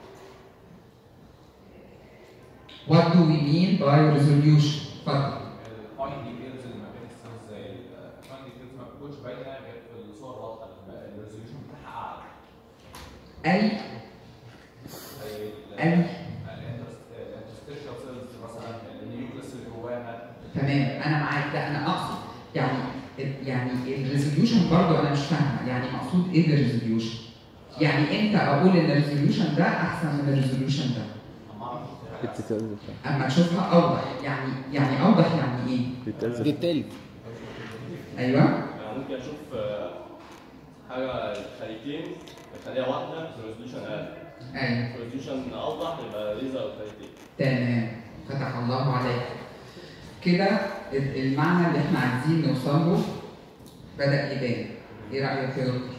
What do we mean by resolution؟ اتفضل الفاين ديتيلز اللي ما بين السيلز زي الفاين ديتيلز ما بتكونش باينه غير في الصور واضحه الريزوليوشن بتاعها اعلى اي زي اي الانترستيشال سيلز مثلا النيوكليس اللي جواها تمام انا معاك ده انا اقصد يعني يعني الريزوليوشن برضو انا مش فاهمه يعني مقصود ايه الريزوليوشن؟ يعني امتى اقول ان الريزوليوشن ده احسن من الريزوليوشن ده؟ ما اعرفش الديتيلز بتاعها اما اشوفها اوضح يعني يعني اوضح يعني ايه؟ الديتيلز ديتيل ايوه يعني ممكن اشوف آه، حاجه خليتين خليه واحده في ريزوليوشن اقل ايوه في ريزوليوشن اوضح يبقى ليزر او خليتين تمام فتح الله عليك كده ال- المعنى اللي احنا عايزين نوصل له بدأ يبان ايه رأيك يا دكتور؟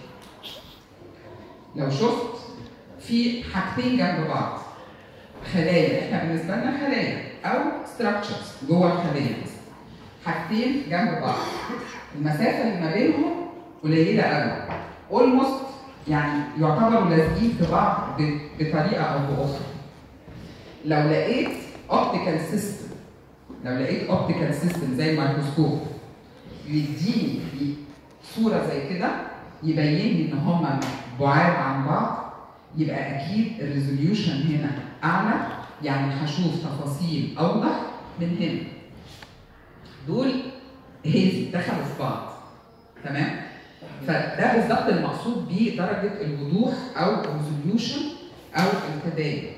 لو شفت في حاجتين جنب بعض خلايا احنا بالنسبة لنا خلايا او structures جوه الخلية حاجتين جنب بعض المسافة اللي ما بينهم قليلة قوي almost يعني يعتبروا لازقين في بعض ب- بطريقة او بأخرى لو لقيت اوبتيكال سيستم لو لقيت اوبتيكال سيستم زي الميكروسكوب يديني صوره زي كده يبين لي ان هما بعاد عن بعض يبقى اكيد الريزوليوشن هنا اعلى يعني هشوف تفاصيل اوضح من هنا دول هيزي دخلوا في بعض تمام فده بالظبط المقصود بيه درجه الوضوح او الريزوليوشن او التداين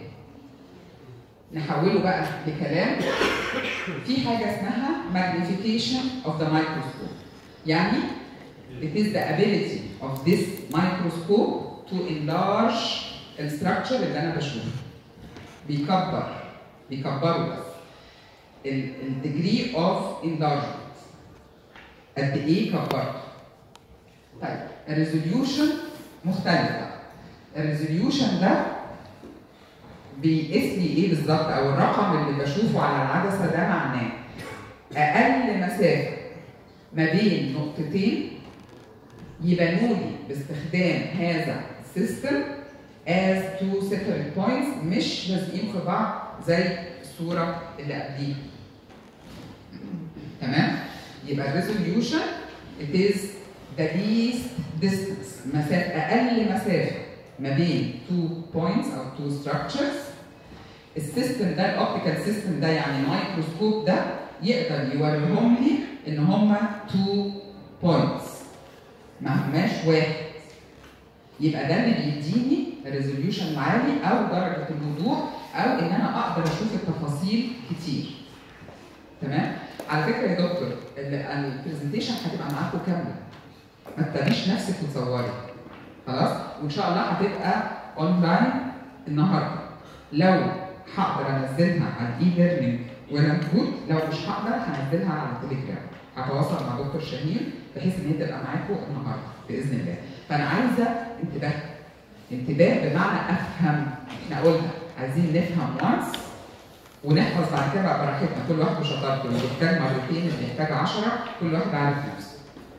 نحوله بقى لكلام في حاجه اسمها magnification of the microscope يعني It is the ability of this microscope to enlarge الستراكشر اللي انا بشوفه. بيكبر بيكبره بس. الديجري اوف enlargement. قد ايه كبرته؟ طيب الريزوليوشن مختلفة. الريزوليوشن ده بيقيس لي ايه بالظبط او الرقم اللي بشوفه على العدسة ده معناه اقل مسافة ما بين نقطتين يبانوا لي باستخدام هذا السيستم as two separate points مش لازقين في بعض زي الصورة اللي قبليها. تمام؟ يبقى الريزوليوشن it is the least distance مسافة أقل مسافة ما بين two points أو two structures السيستم ده الاوبتيكال سيستم ده يعني الميكروسكوب ده يقدر يوريهم لي ان هما two points ما هماش واحد يبقى ده اللي بيديني الريزوليوشن العالي او درجه الوضوح او ان انا اقدر اشوف التفاصيل كتير تمام على فكره يا دكتور البرزنتيشن هتبقى معاكم كامله ما تتعبيش نفسك وتصوري خلاص وان شاء الله هتبقى اونلاين النهارده لو هقدر انزلها على الاي ليرنينج وانا موجود لو مش هقدر هنزلها على التليجرام هتواصل مع دكتور شاهين بحيث ان هي تبقى معاكم النهارده باذن الله فانا عايزه انتباه انتباه بمعنى افهم احنا قلنا عايزين نفهم وانس ونحفظ بعد كده بقى براحتنا كل واحد بشطارته اللي بيحتاج مرتين اللي بيحتاج 10 كل واحد عارف نفسه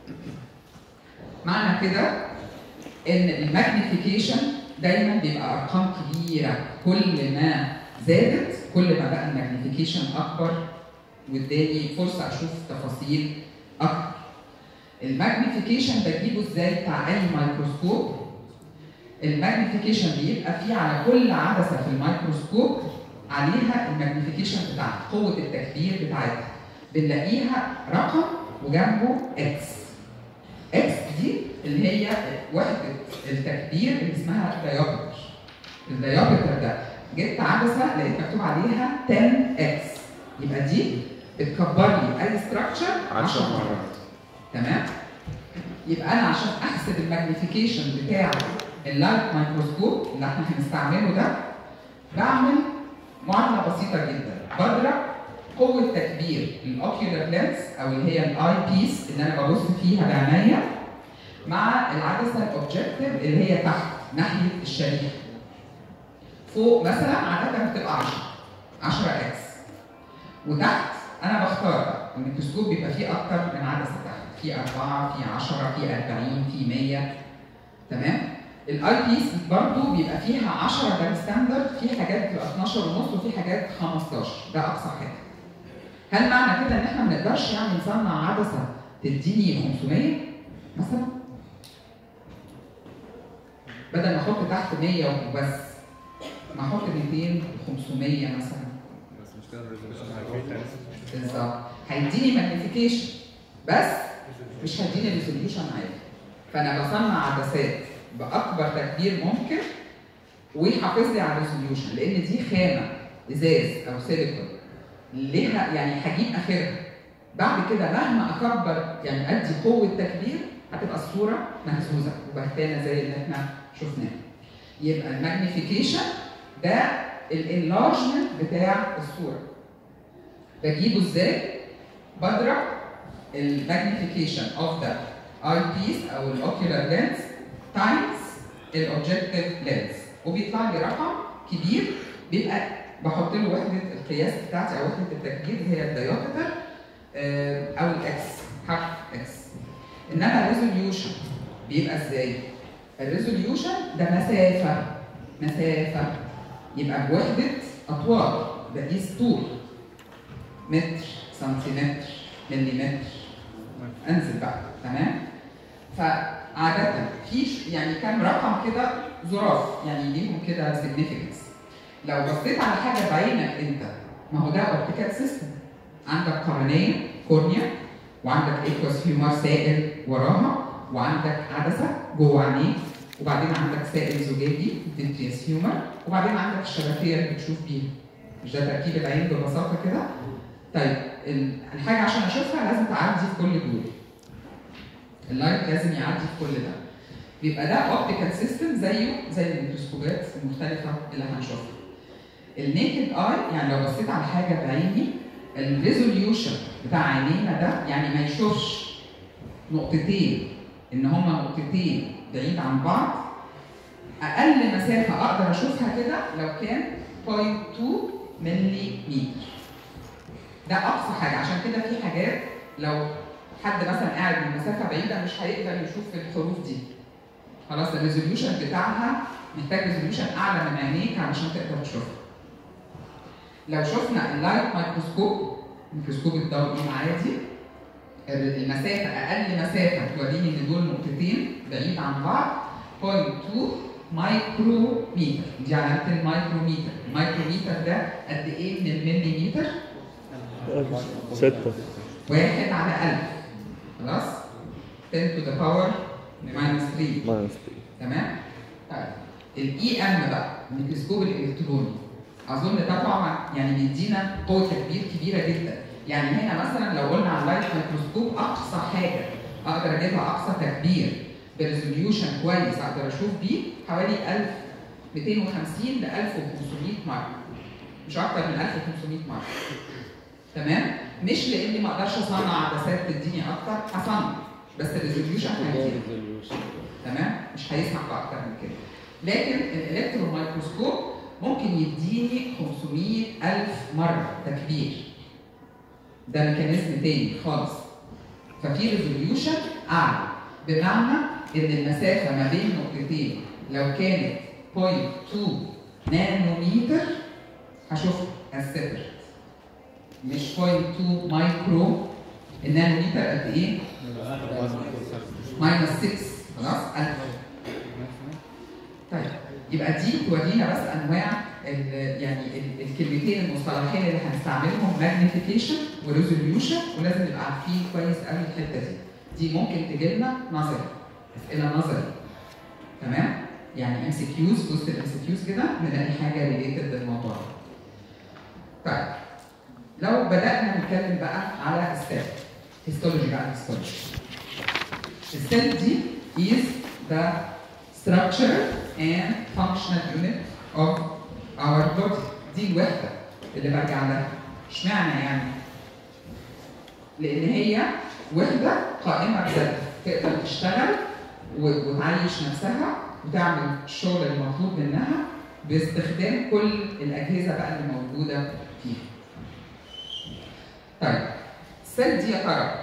معنى كده ان الماجنيفيكيشن دايما بيبقى ارقام كبيره كل ما زادت كل ما بقى الماجنيفيكيشن اكبر واداني فرصه اشوف تفاصيل اكتر الماجنيفيكيشن بجيبه ازاي بتاع اي ميكروسكوب الماجنيفيكيشن بيبقى فيه على كل عدسه في الميكروسكوب عليها الماجنيفيكيشن بتاعها قوه التكبير بتاعتها بنلاقيها رقم وجنبه اكس اكس دي اللي هي وحده التكبير اللي اسمها دايوبتر الدايوبتر ده جبت عدسه لقيت مكتوب عليها 10 اكس يبقى دي بتكبر لي اي ستراكشر 10 مرات تمام يبقى انا عشان احسب الماجنيفيكيشن بتاع اللايت مايكروسكوب اللي احنا هنستعمله ده بعمل معادله بسيطه جدا بضرب قوه تكبير الاوكيولار لينس او اللي هي الاي بيس اللي انا ببص فيها بعينيا مع العدسه الاوبجكتيف اللي هي تحت ناحيه الشريحه فوق مثلا عاده بتبقى 10 10 اكس وتحت انا بختار الميكروسكوب بيبقى فيه اكتر من عدسه تحت في 4 في 10 في 40 في 100 تمام الاي بيس برضه بيبقى فيها 10 ده الستاندرد في حاجات بتبقى 12 ونص وفي حاجات 15 ده اقصى حاجه هل معنى كده ان احنا ما نقدرش يعني نصنع عدسه تديني 500 مثلا بدل ما احط تحت 100 وبس ما احط 200 500 مثلا بس مش كده الريزولوشن بالظبط هيديني ماجنيفيكيشن بس مش هيديني ريزوليوشن عالي فانا بصنع عدسات باكبر تكبير ممكن ويحافظ لي على الريزوليوشن لان دي خامه ازاز او سيليكون ليها يعني هجيب اخرها بعد كده مهما اكبر يعني ادي قوه تكبير هتبقى الصوره مهزوزه وبهتانه زي اللي احنا شفناه يبقى الماجنيفيكيشن ده الانلارجمنت بتاع الصوره بجيبه ازاي؟ بضرب الماجنيفيكيشن اوف ذا اي بيس او الاوكيولار لينس تايمز الاوبجكتيف لينس وبيطلع لي رقم كبير بيبقى بحط له وحده القياس بتاعتي او وحده التكبير هي الدايومتر او الاكس حرف اكس انما الريزوليوشن بيبقى ازاي؟ الريزوليوشن ده مسافه مسافه يبقى بوحده اطوال بقيس طول متر سنتيمتر مليمتر انزل بقى تمام فعادة في ش- يعني كام رقم كده ظراف يعني ليهم كده significance لو بصيت على حاجه بعينك انت ما هو ده اوبتيكال سيستم عندك قرنيه كورنيا وعندك ايكوس هيومر سائل وراها وعندك عدسه جوه عينيك وبعدين عندك سائل زجاجي فيتريس هيومر وبعدين عندك الشبكيه اللي بتشوف بيها مش ده تركيب العين ببساطه كده طيب ال- الحاجه عشان اشوفها لازم تعدي في كل دول اللايت لازم يعدي في كل ده بيبقى ده اوبتيكال سيستم زيه زي الميكروسكوبات المختلفه اللي هنشوفها النيكد اي يعني لو بصيت على حاجه بعيني الريزوليوشن بتاع عينينا ده يعني ما يشوفش نقطتين ان هما نقطتين بعيد عن بعض اقل مسافه اقدر اشوفها كده لو كان 0.2 ملي متر ده اقصى حاجه عشان كده في حاجات لو حد مثلا قاعد من مسافه بعيده مش هيقدر يشوف الحروف دي خلاص الريزوليوشن بتاعها محتاج ريزوليوشن اعلى من عينيك علشان تقدر تشوفها لو شفنا اللايت مايكروسكوب الميكروسكوب الضوئي العادي المسافه اقل مسافه توريني ان دول نقطتين بعيد عن بعض 0.2 مايكروميتر دي علامه المايكروميتر المايكروميتر ده قد ايه من المليمتر ستة واحد على 1000 خلاص 10 to the power minus 3 ماينس تمام طيب الاي ام بقى الميكروسكوب الالكتروني اظن ده طبعا يعني بيدينا قوه تكبير كبيره جدا يعني هنا مثلا لو قلنا على اللايت ميكروسكوب اقصى حاجه اقدر اجيبها اقصى تكبير بريزوليوشن كويس اقدر اشوف بيه حوالي 1250 ل 1500 مره مش اكتر من 1500 مره تمام مش لاني ما اقدرش اصنع عدسات تديني اكتر هصنع بس الريزوليوشن هيزيد تمام مش هيسمح باكتر من كده لكن الالكترون مايكروسكوب ممكن يديني 500 ألف مرة تكبير ده ميكانيزم تاني خالص ففي ريزوليوشن أعلى بمعنى إن المسافة ما بين نقطتين لو كانت 0.2 نانومتر هشوفها السيبرت مش 0.2 مايكرو النانومتر قد إيه؟ ماينس 6 خلاص 1000 طيب يبقى دي تورينا بس انواع ال- يعني ال- الكلمتين المصطلحين اللي هنستعملهم ماجنيفيكيشن وريزوليوشن ولازم نبقى عارفين كويس قوي الحته دي دي ممكن تجي لنا نظري اسئله نظري تمام يعني ام سي كيوز وسط الام سي كيوز كده نلاقي حاجه ريليتد بالموضوع ده طيب لو بدانا نتكلم بقى على السيل هيستولوجي بقى هيستولوجي السيل دي is the structure and functional unit of our body دي الوحدة اللي برجع لها اشمعنى يعني؟ لأن هي وحدة قائمة بذاتها تقدر تشتغل و- وتعيش نفسها وتعمل الشغل المطلوب منها باستخدام كل الأجهزة بقى اللي موجودة فيها. طيب السيل دي يا ترى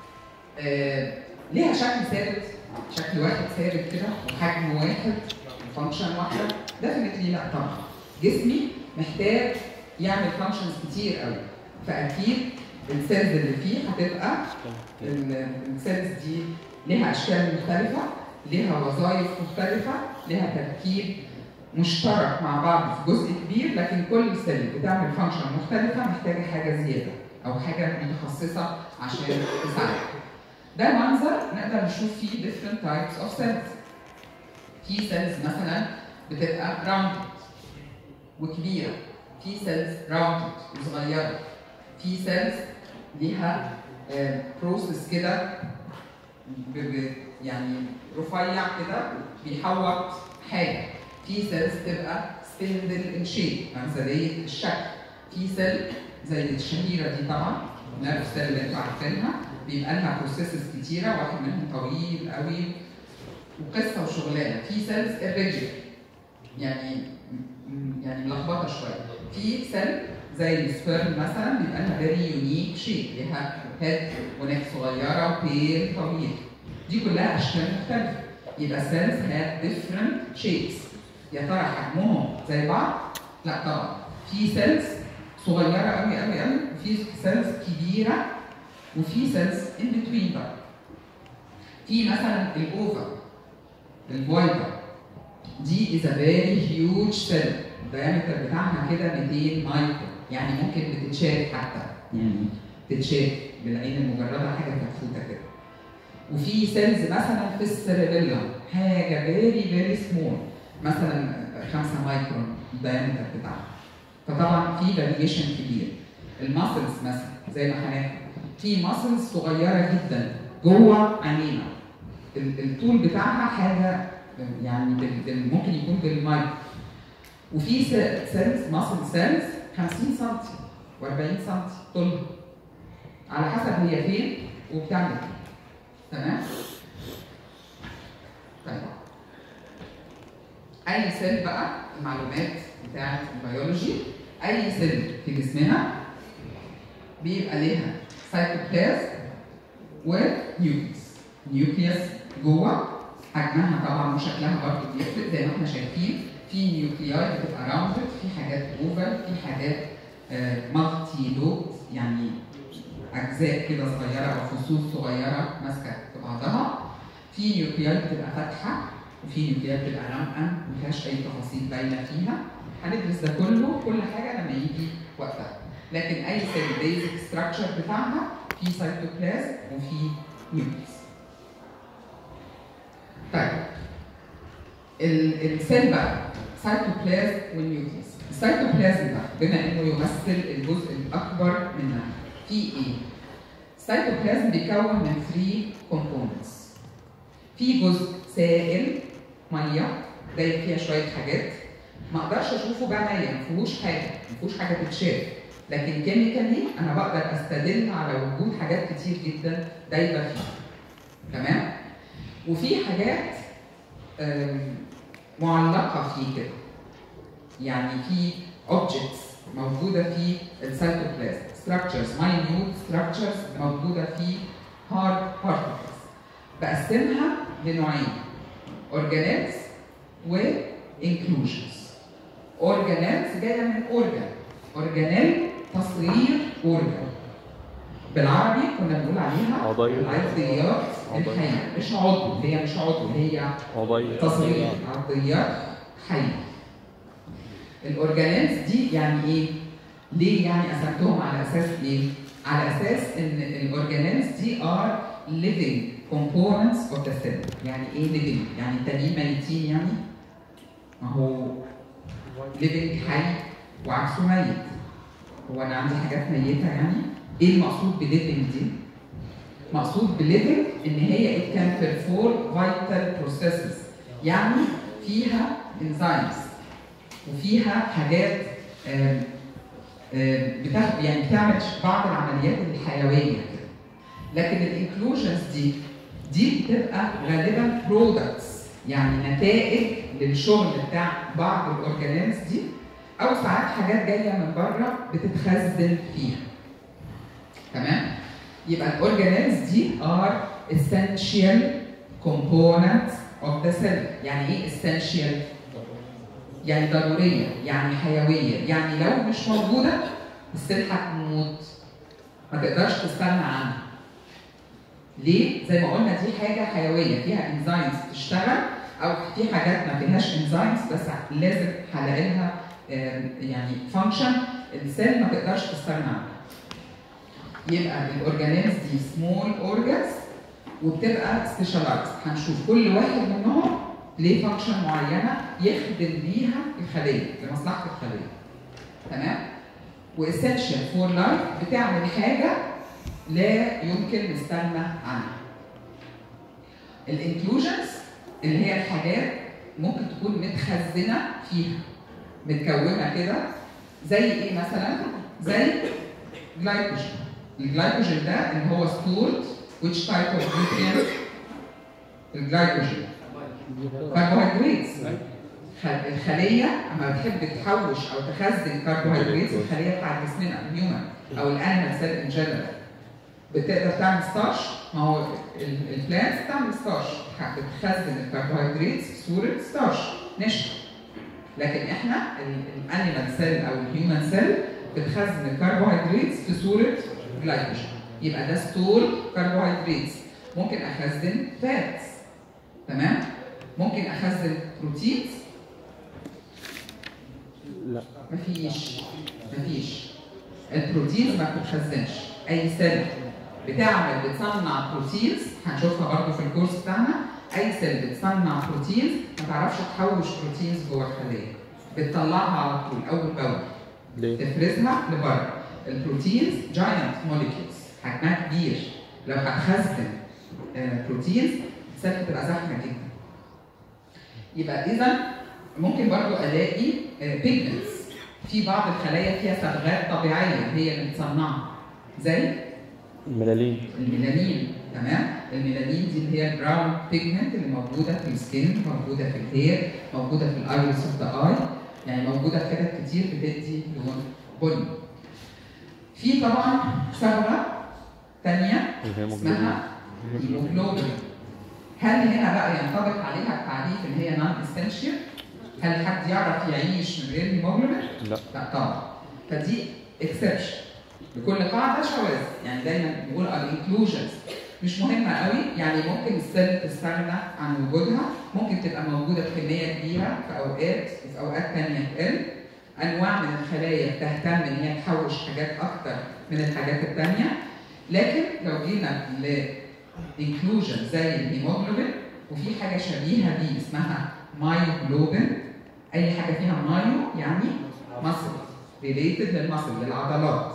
آه ليها شكل ثابت شكل واحد ثابت كده وحجم واحد وفانكشن واحده ديفنتلي لا طبعا جسمي محتاج يعمل فانكشنز كتير قوي فاكيد السيلز اللي فيه هتبقى ال- السيلز دي ليها اشكال مختلفه ليها وظائف مختلفه ليها تركيب مشترك مع بعض في جزء كبير لكن كل سيل بتعمل فانكشن مختلفه محتاجه حاجه زياده او حاجه متخصصه عشان تساعدك ده منظر نقدر نشوف فيه different types of cells. في cells مثلا بتبقى rounded وكبيرة. في cells rounded وصغيرة. في cells ليها بروسيس كده ب- ب- يعني رفيع كده بيحوط حاجة. في cells تبقى spindle in shape مثلية الشكل. في سيل زي الشهيرة دي طبعا نيرف سيل اللي انتوا عارفينها بيبقى لها بروسيسز كتيره واحد منهم طويل قوي وقصه وشغلانه في سيلز الريجل يعني م- يعني ملخبطه شويه في سيل زي السبيرم مثلا بيبقى لها فيري يونيك شيب ليها هيد ونك صغيره وبيل طويل دي كلها اشكال مختلفه يبقى سيلز هاد ديفرنت شيبس يا ترى حجمهم زي بعض؟ لا طبعا في سيلز صغيره قوي قوي قوي وفي سيلز كبيره وفي سيلز ان بتوين بقى في مثلا الاوفا الفويدا دي از ا فيري هيوج سيل الدايمتر بتاعها كده 200 مايكرو يعني ممكن بتتشاف حتى يعني تتشاف بالعين المجرده حاجه مكفوته كده وفي سيلز مثلا في السيربيلا حاجه فيري فيري سمول مثلا 5 مايكرون الدايمتر بتاعها فطبعا في فاريشن كبير الماسلز مثلا زي ما هناخد في ماسلز صغيره جدا جوه عينينا ال- الطول بتاعها حاجه يعني بال- بال- ممكن يكون بالمايك وفي سيلز ماسل سيلز 50 سم و40 سم طولها على حسب هي فين وبتعمل ايه تمام طيب اي سيل بقى المعلومات بتاعه البيولوجي اي سيل في جسمنا بيبقى ليها سايتوبلازم ونيوكليس نيوكليس جوه حجمها طبعا وشكلها برضه بيفرق زي ما احنا شايفين في نيوكلياي بتبقى راوندد في حاجات اوفر في حاجات مالتي لوب يعني اجزاء كده صغيره او فصول صغيره ماسكه في بعضها في نيوكلياي بتبقى فاتحه وفي نيوكلياي بتبقى غامقه ما فيهاش اي تفاصيل باينه فيها هندرس ده كله كل حاجه لما يجي وقتها لكن اي سيل بيزك ستراكشر بتاعها في سيتوبلازم وفي نيوكليس طيب ال- السيل بقى سيتوبلازم والنيوكليس السيتوبلازم ده بما انه يمثل الجزء الاكبر منها في ايه؟ السيتوبلازم بيتكون من 3 كومبوننتس في جزء سائل ميه دايب فيها شويه حاجات ما اقدرش اشوفه بعينيا ما فيهوش حاجه ما فيهوش حاجه تتشاف لكن كيميكالي انا بقدر استدل على وجود حاجات كتير جدا دايبه فيه تمام وفي حاجات آم، معلقه فيه كده يعني في objects موجوده في السيتوبلازم structures minute structures موجوده في hard particles بقسمها لنوعين organelles و inclusions organelles جايه من organ organelle تصغير organ بالعربي كنا بنقول عليها عضية. العضيات عضية. الحيه مش عضو هي مش عضو هي عضية تصغير عضيات حيه الاورجانيلز دي يعني ايه؟ ليه يعني قسمتهم على اساس ايه؟ على اساس ان الاورجانيلز دي ار living components of the cell يعني ايه living؟ يعني التانيين ميتين يعني؟ ما هو living حي وعكسه ميت هو انا عندي حاجات ميته يعني؟ ايه المقصود بليفنج دي؟ مقصود بليفنج ان هي it can perform vital processes يعني فيها enzymes وفيها حاجات آم، آم، بتاخد يعني بتعمل بعض العمليات الحيويه كده لكن الانكلوجنز دي دي بتبقى غالبا برودكتس يعني نتائج للشغل بتاع بعض الاورجانيلز دي او ساعات حاجات جايه من بره بتتخزن فيها تمام يبقى الاورجانيلز دي are essential components of the cell يعني ايه essential يعني ضروريه يعني حيويه يعني لو مش موجوده السيل هتموت ما تقدرش تستغنى عنها ليه؟ زي ما قلنا دي حاجه حيويه فيها انزيمز تشتغل او في حاجات ما فيهاش انزيمز بس لازم هلاقي لها آم، يعني فانكشن السيل ما تقدرش تستغنى عنها. يبقى الاورجانيلز دي سمول اورجانز وبتبقى سبيشالايزد هنشوف كل واحد منهم ليه فانكشن معينه يخدم بيها الخليه لمصلحه الخليه. تمام؟ واسينشال فور لايف بتعمل حاجه لا يمكن نستغنى عنها. الانكلوجنز اللي هي الحاجات ممكن تكون متخزنه فيها متكونه كده زي ايه مثلا؟ زي جلايكوجين. الجلايكوجين ده اللي هو stored which type of nutrient؟ الجلايكوجين كربوهيدرات خ- الخليه اما بتحب تحوش او تخزن كربوهيدرات الخليه بتاعت جسمنا الهيومن او الانيمال سيل ان جنرال بتقدر تعمل ستارش ما هو البلانت بتعمل ستارش بتخزن الكربوهيدرات في صوره ستارش نشا لكن احنا الانيمال سيل او الهيومن سيل بتخزن الكربوهيدرات في صوره جلايكوجين يبقى ده ستور كربوهيدرات ممكن اخزن فاتس تمام ممكن اخزن بروتينز لا مفيش مفيش البروتينز ما بتتخزنش اي سيل بتعمل بتصنع بروتينز هنشوفها برضه في الكورس بتاعنا اي سيل بتصنع بروتينز ما تعرفش تحوش بروتينز جوه الخليه بتطلعها على طول اول باول ليه؟ تفرزها لبره البروتينز جاينت موليكيولز حجمها كبير لو هتخزن آه، بروتينز السيل بتبقى زحمه جدا يبقى اذا ممكن برضو الاقي بيجمنتس في بعض الخلايا فيها صبغات طبيعيه هي اللي متصنعه زي الملالين الميلانين تمام الميلانين دي اللي هي البراون بيجمنت اللي موجوده في السكين موجوده في الهير موجوده في الايرس اوف ذا اي يعني موجوده في حتت كتير بتدي لون بني في طبعا صبغه ثانيه اسمها هيموجلوبين هل هنا بقى ينطبق عليها التعريف ان هي نون اسينشال؟ هل حد يعرف يعيش من غير هيموجلوبين؟ لا لا طبعا فدي اكسبشن لكل قاعده شواذ يعني دايما بنقول الانكلوجنز مش مهمه قوي يعني ممكن السيل تستغنى عن وجودها ممكن تبقى موجوده بكميه كبيره في اوقات وفي اوقات ثانيه تقل انواع من الخلايا بتهتم ان هي تحوش حاجات اكتر من الحاجات الثانيه لكن لو جينا لانكلوجن زي الهيموجلوبين وفي حاجه شبيهه بيه اسمها مايوجلوبين اي حاجه فيها مايو يعني مصل ريليتد للمصل للعضلات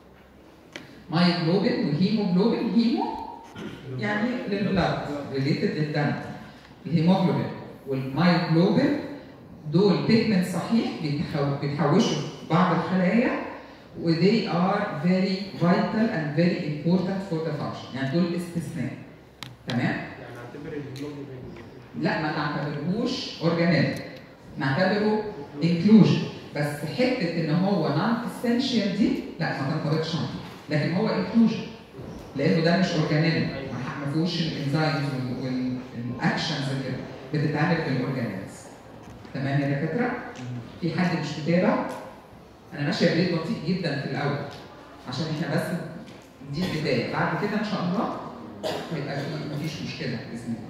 مايوجلوبين وهيموجلوبين هيمو يعني للبلاد ريليتد للدم الهيموجلوبين والمايوجلوبين دول بيجمنت صحيح بيتحو- بيتحوشوا في بعض الخلايا و they are very vital and very important for the function يعني دول استثناء تمام؟ يعني اعتبر الهيموجلوبين لا ما نعتبرهوش اورجانيل نعتبره انكلوجن بس حته ان هو نون اسينشال دي لا ما تنطبقش عليه لكن هو انكلوجن لانه ده مش اورجانيل ما ما فيهوش الانزيمز والاكشنز اللي بتتعمل في الاورجانيلز تمام يا دكاتره؟ في حد مش متابع؟ انا ماشيه بريد بطيء جدا في الاول عشان احنا بس دي البدايه بعد كده ان شاء الله هيبقى في مفيش مشكله باذن الله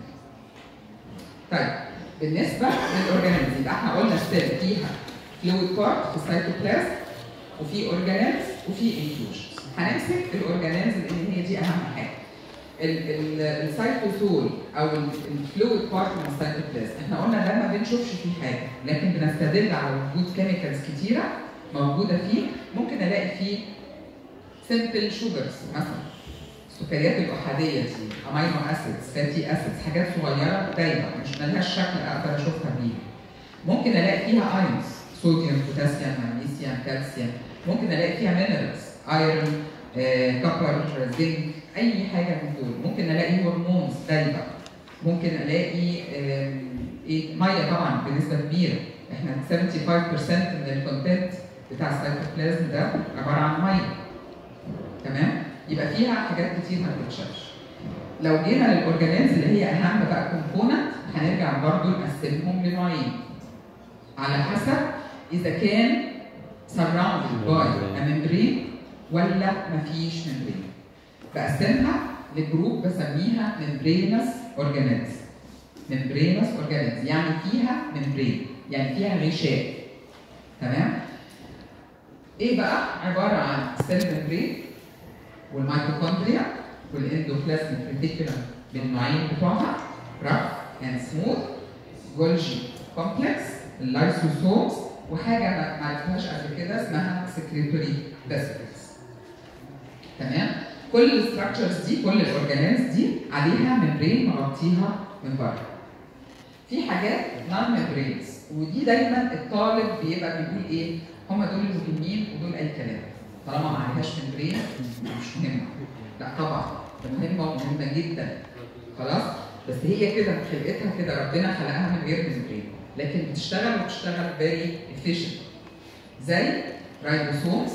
طيب بالنسبه للاورجانيلز يبقى احنا قلنا السيل فيها فلويد بارت في السيتوبلازم وفي اورجانيلز وفي انفيوجنز هنمسك الاورجانيلز لان هي دي اهم حاجه ال- ال- السيتوسول او الفلويد بارت من السيتوبلازم احنا قلنا ده ما بنشوفش فيه حاجه لكن بنستدل على وجود كيميكالز كتيره موجوده فيه ممكن الاقي فيه سمبل شوجرز مثلا السكريات الاحاديه دي امينو اسيدز فاتي اسيدز حاجات صغيره دايما مش ملهاش شكل اقدر اشوفها بيها ممكن الاقي فيها ايونز صوديوم بوتاسيوم مغنيسيوم كالسيوم ممكن الاقي فيها مينرالز ايرون كوبر زنك اي حاجه من دول ممكن الاقي هرمونز دايبه ممكن الاقي آم، ايه ميه طبعا بنسبه كبيره احنا 75% من الكونتنت بتاع السيتوبلازم ده عباره عن ميه تمام يبقى فيها حاجات كتير ما بتتشافش لو جينا للاورجانيلز اللي هي اهم بقى كومبوننت هنرجع برضو نقسمهم لنوعين على حسب اذا كان surrounded by a membrane ولا مفيش membrane بقسمها لجروب بسميها membranous organelles membranous organelles يعني فيها membrane يعني فيها غشاء تمام ايه بقى عباره عن سيل membrane والميتوكوندريا والاندوبلازميك ريتيكولم بالنوعين بتوعها رف اند سموث جولجي كومبلكس اللايسوسومز وحاجه ما ما عرفناش قبل كده اسمها سكريتوري فيسلز تمام كل الستراكشرز دي كل الاورجانيلز دي عليها ممبرين مغطيها من بره في حاجات نون ممبرينز ودي دايما الطالب بيبقى بيقول ايه هم دول المهمين ودول اي كلام طالما ما عليهاش ممبرين مش مهمه لا طبعا ده مهمه ومهمه جدا خلاص بس هي كده خلقتها كده ربنا خلقها من غير ممبرين لكن بتشتغل وبتشتغل فيري efficient زي رايبوسومز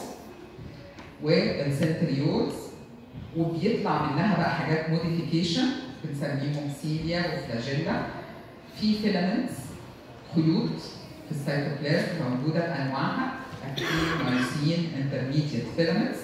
والسنتريولز وبيطلع منها بقى حاجات موديفيكيشن بنسميهم سيليا وفلاجيلا في فيلامنتس خيوط في السيتوبلازم موجوده بانواعها اكتين مايسين انترميديت فيلامنتس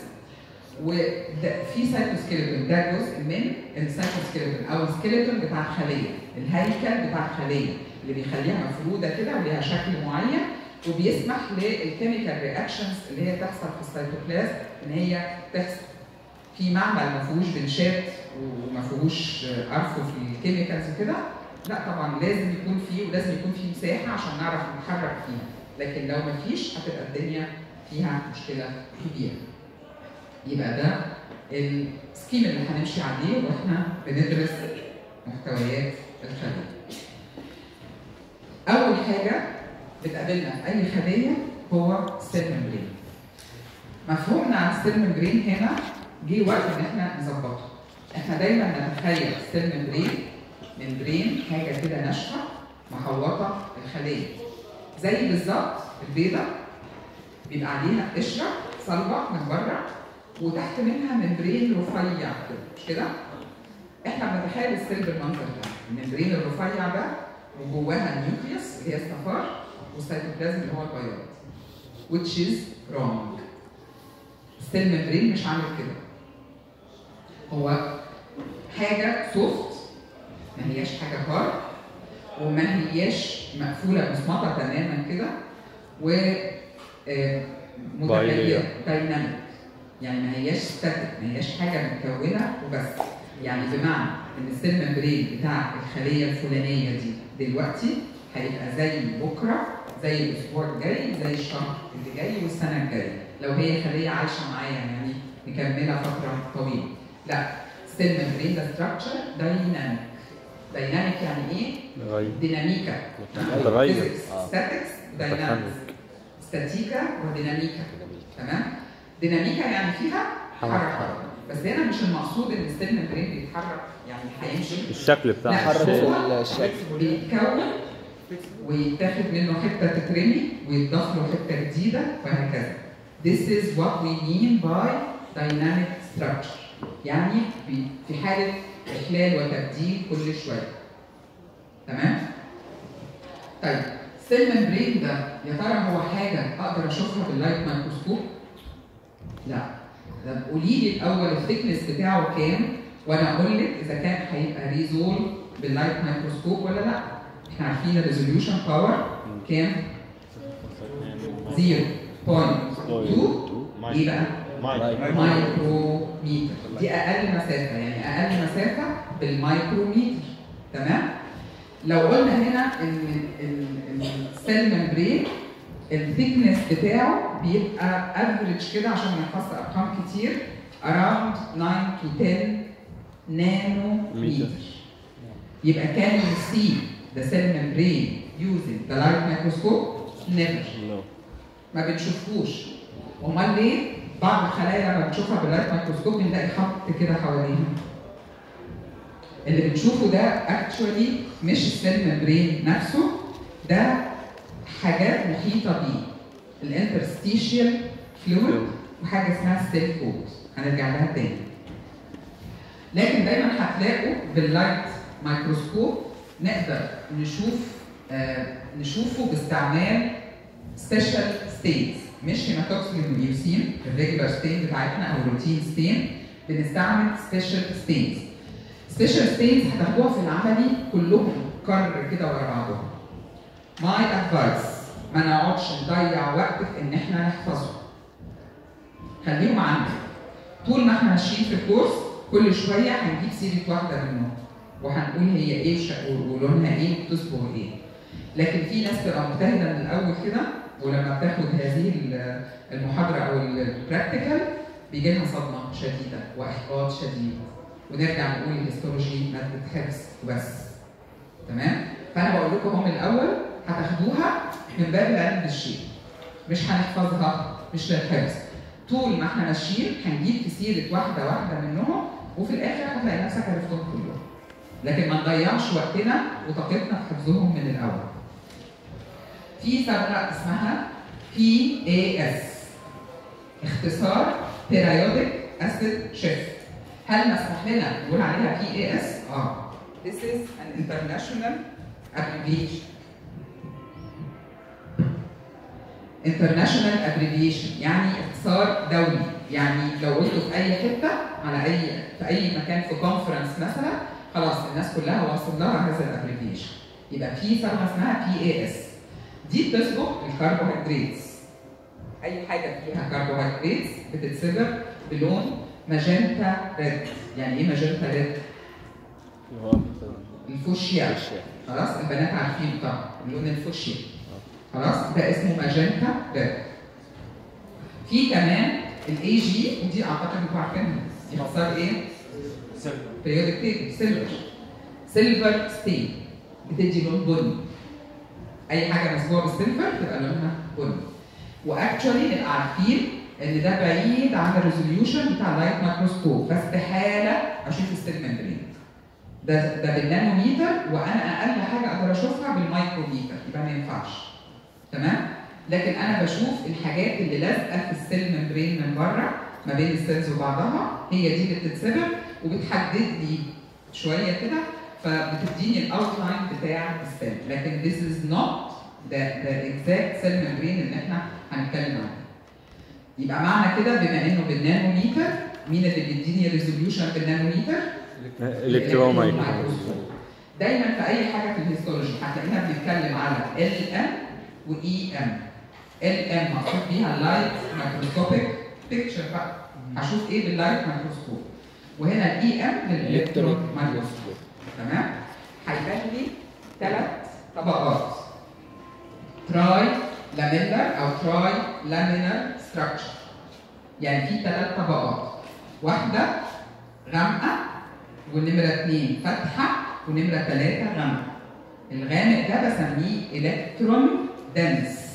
وده في سايتوسكيلتون ده جزء من السايتوسكيلتون او السكيلتون بتاع الخليه الهيكل بتاع الخليه اللي بيخليها مفروده كده وليها شكل معين وبيسمح للكيميكال رياكشنز اللي هي تحصل في السيتوبلازم ان هي تحصل في معمل ما فيهوش بنشات وما فيهوش ارفو في الكيميكالز وكده لا طبعا لازم يكون فيه ولازم يكون فيه مساحه عشان نعرف نتحرك فيها لكن لو ما فيش هتبقى الدنيا فيها مشكله كبيره يبقى ده السكيم اللي هنمشي عليه واحنا بندرس محتويات الخليه اول حاجه بتقابلنا في اي خليه هو السيل ممبرين مفهومنا عن السيل ممبرين هنا جه وقت ان احنا نظبطه احنا دايما نتخيل السيل ممبرين ممبرين حاجه كده ناشفه محوطه الخليه زي بالظبط البيضه بيبقى عليها قشره صلبه من بره وتحت منها ممبرين رفيع كده مش كده؟ احنا بنتخيل السيل بالمنظر ده الممبرين الرفيع ده وجواها النيوكليوس اللي هي الصفار والسيتوبلازم اللي هو البياض which is wrong السيل ممبرين مش عامل كده هو حاجه سوفت ما هياش حاجه هارد وما هياش مقفوله مصمطه تماما كده و آه، متغيره دايناميك يعني ما هياش ستاتيك ما هياش حاجه متكونه وبس يعني بمعنى ان السيل ممبرين بتاع الخليه الفلانيه دي دلوقتي هيبقى زي بكره زي الاسبوع الجاي زي الشهر اللي جاي والسنه الجايه لو هي خليه عايشه معايا يعني مكمله فتره طويله لا السيل ممبرين ده ستراكشر دايناميك دايناميك يعني ايه؟ غير ديناميكا متغير. ستاتكس داينامكس ستاتيكا وديناميكا تمام ديناميكا يعني فيها حركة. حركه بس هنا مش المقصود ان السيل ممبرين بيتحرك يعني هيمشي الشكل بتاع لا، الشيء. هو الشكل. بيتكون ويتاخد منه حته تترمي ويتضاف له حته جديده وهكذا. This is what we mean by dynamic structure. يعني بي- في حاله احلال وتبديل كل شويه. تمام؟ طيب السيل ممبرين ده يا ترى هو حاجه اقدر اشوفها باللايت مايكروسكوب؟ لا. طب قولي لي الاول الثيكنس بتاعه كام وانا اقول لك اذا كان هيبقى ريزول باللايت مايكروسكوب ولا لا. احنا عارفين الريزوليوشن باور كام؟ 0.2 ايه بقى؟ مايكروميتر دي اقل مسافه يعني اقل مسافه بالمايكروميتر تمام؟ لو قلنا هنا ان ال- السيل ممبرين الثيكنس بتاعه بيبقى افريج كده عشان ما نحفظش ارقام كتير around 9 to 10 نانو متر يبقى can you see the cell membrane using the light microscope? Never No. ما بنشوفوش امال ليه بعض الخلايا لما بنشوفها باللايت مايكروسكوب بنلاقي خط كده حواليها اللي بنشوفه ده اكشولي مش السيل ممبرين نفسه ده حاجات محيطه بيه الانترستيشيال فلويد وحاجه اسمها السيل كود هنرجع لها تاني لكن دايما هتلاقوا باللايت مايكروسكوب نقدر نشوف آه نشوفه باستعمال سبيشال ستينز مش هيماتوكسين ميوسين الريجولار ستين بتاعتنا او الروتين ستين بنستعمل سبيشال ستينز سبيشال ستينز هتاخدوها في العملي كلهم كرر كده ورا بعضهم ماي ادفايس ما نقعدش نضيع وقت في ان احنا نحفظه خليهم عندك طول ما احنا ماشيين في الكورس كل شويه هنجيب سيره واحده منهم وهنقول هي ايه ش- ولونها ايه وبتصبغ ايه لكن في ناس تبقى مجتهده من الاول كده ولما بتاخد هذه ال- المحاضره او البراكتيكال بيجي لها صدمه شديده واحباط شديد ونرجع نقول الهيستولوجي ماده حفظ وبس تمام فانا بقول لكم هم الاول هتاخدوها من باب العلم بالشيء مش هنحفظها مش للحفظ طول ما احنا ماشيين هنجيب في سيره واحده واحده منهم وفي الاخر هتلاقي نفسك عرفتهم كلهم لكن ما نضيعش وقتنا وطاقتنا في حفظهم من الاول في ثغره اسمها PAS اختصار Periodic Acid Shift هل مسموح لنا نقول عليها PAS؟ اه This is an international abbreviation international abbreviation يعني اختصار دولي يعني لو قلته في اي حته على اي في اي مكان في كونفرنس مثلا خلاص الناس كلها واصل لها هذا الابريفيشن يبقى في ثغره اسمها بي اي اس دي بتسبق الكربوهيدرات اي حاجه فيها كربوهيدرات بتتسبق بلون ماجنتا ريد يعني ايه ماجنتا ريد؟ الفوشيا خلاص البنات عارفين طبعا اللون الفوشيا خلاص ده اسمه ماجنتا ريد في كمان الاي جي ودي اعتقد انتوا عارفينها دي اختصار ايه؟ سيلفر periodic table silver سيلفر ستين بتدي لون بني اي حاجه مسبوقه بالسيلفر تبقى لونها بني واكشولي نبقى عارفين ان ده بعيد عن الريزوليوشن بتاع اللايت مايكروسكوب فاستحاله اشوف السيل ممبرين ده ده بالنانوميتر وانا اقل حاجه اقدر اشوفها بالمايكروميتر يبقى ما ينفعش تمام لكن انا بشوف الحاجات اللي لازقه في السيل ممبرين من بره ما بين السيلز وبعضها هي دي اللي بتتسبب وبتحدد لي شويه كده فبتديني الاوتلاين بتاع السيل لكن this is not the the exact cell membrane اللي احنا هنتكلم عنه يبقى معنى كده بما انه بالنانوميتر مين اللي بيديني ريزوليوشن بالنانوميتر؟ الكترون مايكروسكوب. دايما في اي حاجه في الهيستولوجي هتلاقينا بنتكلم على ال ام واي ام ال ام مقصود بيها لايت مايكروسكوبيك بيكتشر بقى هشوف ايه باللايت مايكروسكوب وهنا الاي ام للالكترون مايكروسكوب تمام هيبان لي ثلاث طبقات تراي لاميلر او تراي لامينر ستراكشر يعني في ثلاث طبقات واحده غامقه والنمره اثنين فاتحه ونمره ثلاثه غامقه الغامق ده بسميه الكترون دنس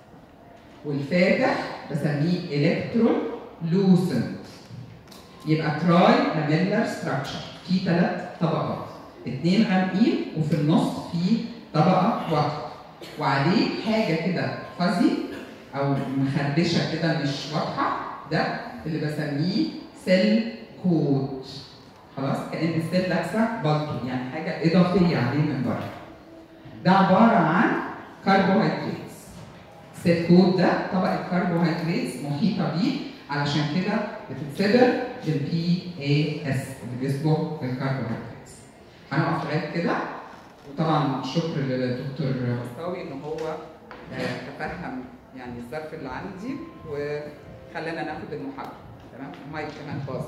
والفاتح بسميه الكترون لوسنت يبقى تراي لاميلر ستراكشر في ثلاث طبقات اثنين غامقين وفي النص في طبقه واحده وعليه حاجه كده فازي او مخربشه كده مش واضحه ده اللي بسميه سيل كوت خلاص كان السيل لابسه بالطو يعني حاجه اضافيه عليه من بره ده عباره عن كربوهيدرات السيل كوت ده طبقه كربوهيدرات محيطه بيه علشان كده بتتسبر بالبي اي اس اللي بيسبق بالكربوهيدرات هنقف لغايه كده وطبعا شكر للدكتور مستوي ان هو آه، تفهم يعني الظرف اللي عندي وخلانا ناخد المحاضره تمام المايك كمان باظ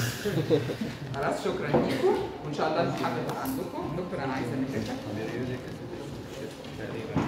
خلاص شكرا ليكم وان شاء الله المحاضره تبقى عندكم دكتور انا عايزه منك